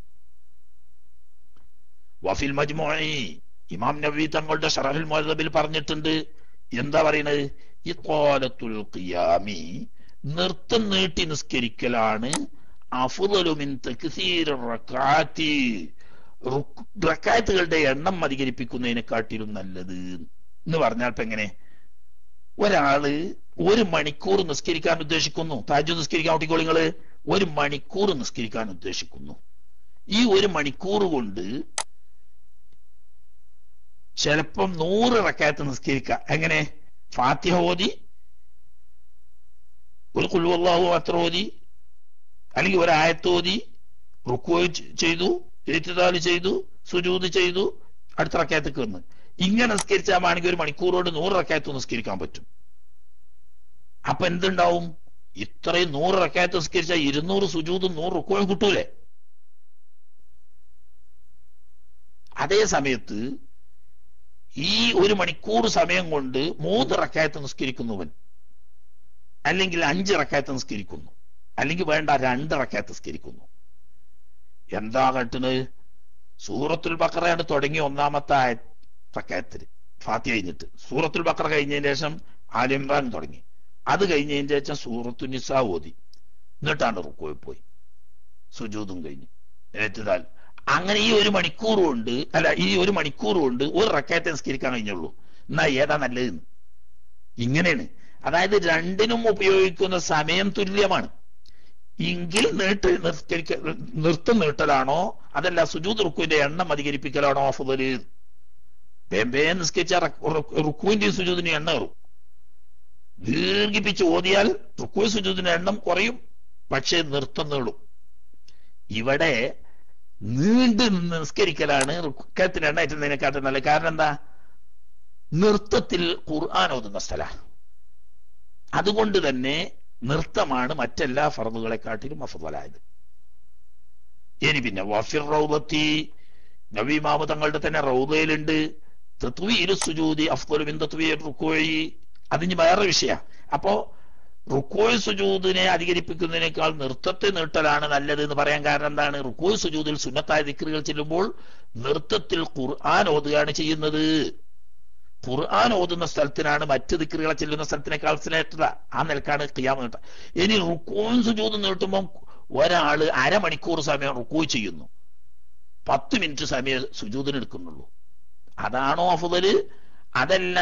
വഫിൽ മജ്മുഈ ഇമാം നബി തങ്ങളുടെ ഷറഹുൽ മുഅദ്ദബിൽ പറഞ്ഞിട്ടുണ്ട് എന്താ പറയുന്നത് ഇഖാലത്തുൽ ഖിയാമി നൃത്തം നീട്ടി നിസ്കരിക്കലാണ് അഫ്ളലു മിൻ തക്സീർ റക്അത്തി റക്കായത്തുകളുടെ എണ്ണം അധികരിപ്പിക്കുന്നതിനെക്കാട്ടിലും നല്ലത് എന്ന് പറഞ്ഞാൽ ഇപ്പൊ എങ്ങനെ ഒരാള് ഒരു മണിക്കൂർ നിസ്കരിക്കാൻ ഉദ്ദേശിക്കുന്നു താജു നിസ്കരിക്കാൻ കുട്ടിക്കോളി നിങ്ങള് ഒരു മണിക്കൂർ നിസ്കരിക്കാൻ ഉദ്ദേശിക്കുന്നു ഈ ഒരു മണിക്കൂർ കൊണ്ട് ചിലപ്പം നൂറ് റക്കായത്ത് നിസ്കരിക്കുക എങ്ങനെ ഫാത്തിഹ ഓതി ഒരു കുൽവല്ലാഹു അത്ര ഓതി അല്ലെങ്കിൽ ഒരു ആയത്ത് ഓതി റുക്കോ ചെയ്തു ഏറ്റുതാല് ചെയ്തു സുജൂത് ചെയ്തു അടുത്ത റക്കായത്തേക്ക് വന്ന് ഇങ്ങനെ നിസ്കരിച്ചാണെങ്കിൽ ഒരു മണിക്കൂർ കൊണ്ട് നൂറ് റക്കായത്ത് നിസ്കരിക്കാൻ പറ്റും അപ്പൊ എന്തുണ്ടാവും ഇത്രയും നൂറ് റക്കായത്ത് നിസ്കരിച്ചാൽ ഇരുന്നൂറ് സുജൂതും നൂറ് റുക്കോയും കിട്ടൂലേ അതേ സമയത്ത് ഈ ഒരു മണിക്കൂർ സമയം കൊണ്ട് മൂന്ന് റക്കായത്ത് നിസ്കരിക്കുന്നവൻ അല്ലെങ്കിൽ അഞ്ച് റക്കായത്ത് നിസ്കരിക്കുന്നു അല്ലെങ്കിൽ വേണ്ട രണ്ട് റക്കായത്ത് നിസ്കരിക്കുന്നു എന്താ കട്ടുന്നത് സൂറത്തുൽ ബക്കറയാണ് തുടങ്ങി ഒന്നാമത്തെ റക്കായത്തിന് ഫാത്തി കഴിഞ്ഞിട്ട് സൂറത്തുൽ ബക്കറ കഴിഞ്ഞതിന് ശേഷം ആലിമ്രാൻ തുടങ്ങി അത് കഴിഞ്ഞതിന് ശേഷം സൂറത്തു നിസാ ഓതി എന്നിട്ടാണ് റുക്കോയിൽ പോയി സുജൂതും കഴിഞ്ഞ് ഏറ്റുതാൽ അങ്ങനെ ഈ ഒരു മണിക്കൂർ കൊണ്ട് അല്ല ഈ ഒരു മണിക്കൂർ കൊണ്ട് ഒരു റക്കായത്തെ നിസ്കരിക്കാൻ കഴിഞ്ഞുള്ളൂ എന്നാ ഏതാ നല്ലത് ഇങ്ങനെയാണ് അതായത് രണ്ടിനും ഉപയോഗിക്കുന്ന സമയം തുല്യമാണ് എങ്കിൽ നീട്ട് നിസ്കരിക്ക നൃത്തം നീട്ടലാണോ അതല്ല സുജൂത് റുക്കുവിന്റെ എണ്ണം അധികരിപ്പിക്കലാണോ അഫുദല് വേമ്പേ നിസ്കരിച്ച റുക്കുവിന്റെയും സുജൂതിന്റെ എണ്ണം കയറും ദീർഘിപ്പിച്ച് ഓതിയാൽ റുക്കു സുജൂതിന്റെ എണ്ണം കുറയും പക്ഷേ നൃത്തം നീളും ഇവിടെ നീണ്ടു നിസ്കരിക്കലാണ് റുക്കത്തിന് എണ്ണ എത്തുന്നതിനെക്കാട്ടും നല്ല കാരണം എന്താ നൃത്തത്തിൽ ഖുർആൻ ഓതുന്ന സ്ഥല അതുകൊണ്ട് തന്നെ നൃത്തമാണ് മറ്റെല്ലാ ഫറദുകളെക്കാട്ടിലും അഫലായത് ഇനി പിന്നെ വഫിർ റൗദത്തി നബീമാമ തങ്ങളുടെ തന്നെ റൗദയിലുണ്ട് തത്വീര് സുജൂതി അഫ്ദലു മിൻ തത്വീർ റുക്കോയി അതിന് വേറെ വിഷയ അപ്പോ റുക്കോയ് സുജൂദിനെ അധികരിപ്പിക്കുന്നതിനേക്കാൾ നൃത്തത്തെ നീട്ടലാണ് നല്ലത് എന്ന് പറയാൻ കാരണം എന്താണ് റുക്കോയ് സുജൂദിൽ സുന്നത്തായ ദിക്റുകൾ ചെല്ലുമ്പോൾ നൃത്തത്തിൽ ഖുർആൻ ഓതുകയാണ് ചെയ്യുന്നത് ഖുർആൻ ഓതുന്ന സ്ഥലത്തിനാണ് മറ്റ് ദിക്റുകളെ ചെല്ലുന്ന സ്ഥലത്തിനേക്കാൾ ശ്രേഷ്ഠത ആ നിലക്കാണ് ഖിയാമ നീട്ട ഇനി റുക്കോയും സുജൂദും നീട്ടുമ്പം ഒരാള് അരമണിക്കൂർ സമയം റുക്കോയ് ചെയ്യുന്നു പത്ത് മിനിറ്റ് സമയം സുജൂദിന് എടുക്കുന്നുള്ളൂ അതാണോ അഫുദല് അതല്ല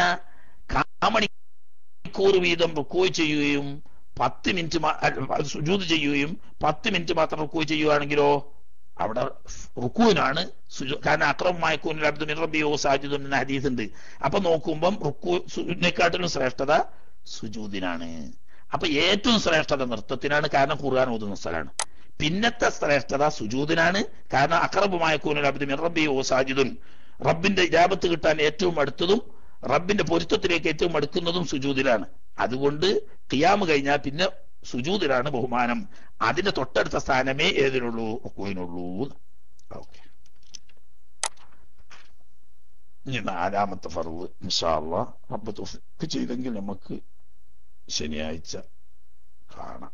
മണിക്കൂർ വീതം റുക്കോയ് ചെയ്യുകയും പത്ത് മിനിറ്റ് സുജൂത് ചെയ്യുകയും പത്ത് മിനിറ്റ് മാത്രം റുക്കോയ് ചെയ്യുകയാണെങ്കിലോ അവിടെ റുക്കുവിനാണ് കാരണം അക്രമമായക്കൂനിൽ അബ്ദു മിറബിയോ സാജിദ് എന്ന ഹദീസ് ഉണ്ട് അപ്പൊ നോക്കുമ്പം റുക്കുവിനെക്കാട്ടിലും ശ്രേഷ്ഠത സുജൂദിനാണ് അപ്പൊ ഏറ്റവും ശ്രേഷ്ഠത നൃത്തത്തിനാണ് കാരണം ഖുർആൻ ഓതുന്ന സ്ഥലമാണ് പിന്നത്തെ ശ്രേഷ്ഠത സുജൂദിനാണ് കാരണം അക്രമമായ കൂനിൽ അബ്ദു മിറബിയോ സാജിദുൻ റബ്ബിന്റെ ഇജാബത്ത് കിട്ടാൻ ഏറ്റവും അടുത്തതും റബ്ബിന്റെ പൊരുത്തത്തിലേക്ക് ഏറ്റവും അടുക്കുന്നതും സുജൂദിലാണ് അതുകൊണ്ട് ഖിയാമ് കഴിഞ്ഞാൽ പിന്നെ സുജൂദിലാണ് ബഹുമാനം അതിന്റെ തൊട്ടടുത്ത സ്ഥാനമേ ഏതിനുള്ളൂ റുക്കുവിനുള്ളൂ ഓക്കെ ഇനി നാലാമത്തെ ഫറവ് ഇൻഷാല്ല റബ്ബ് ചെയ്തെങ്കിൽ നമുക്ക് ശനിയാഴ്ച കാണാം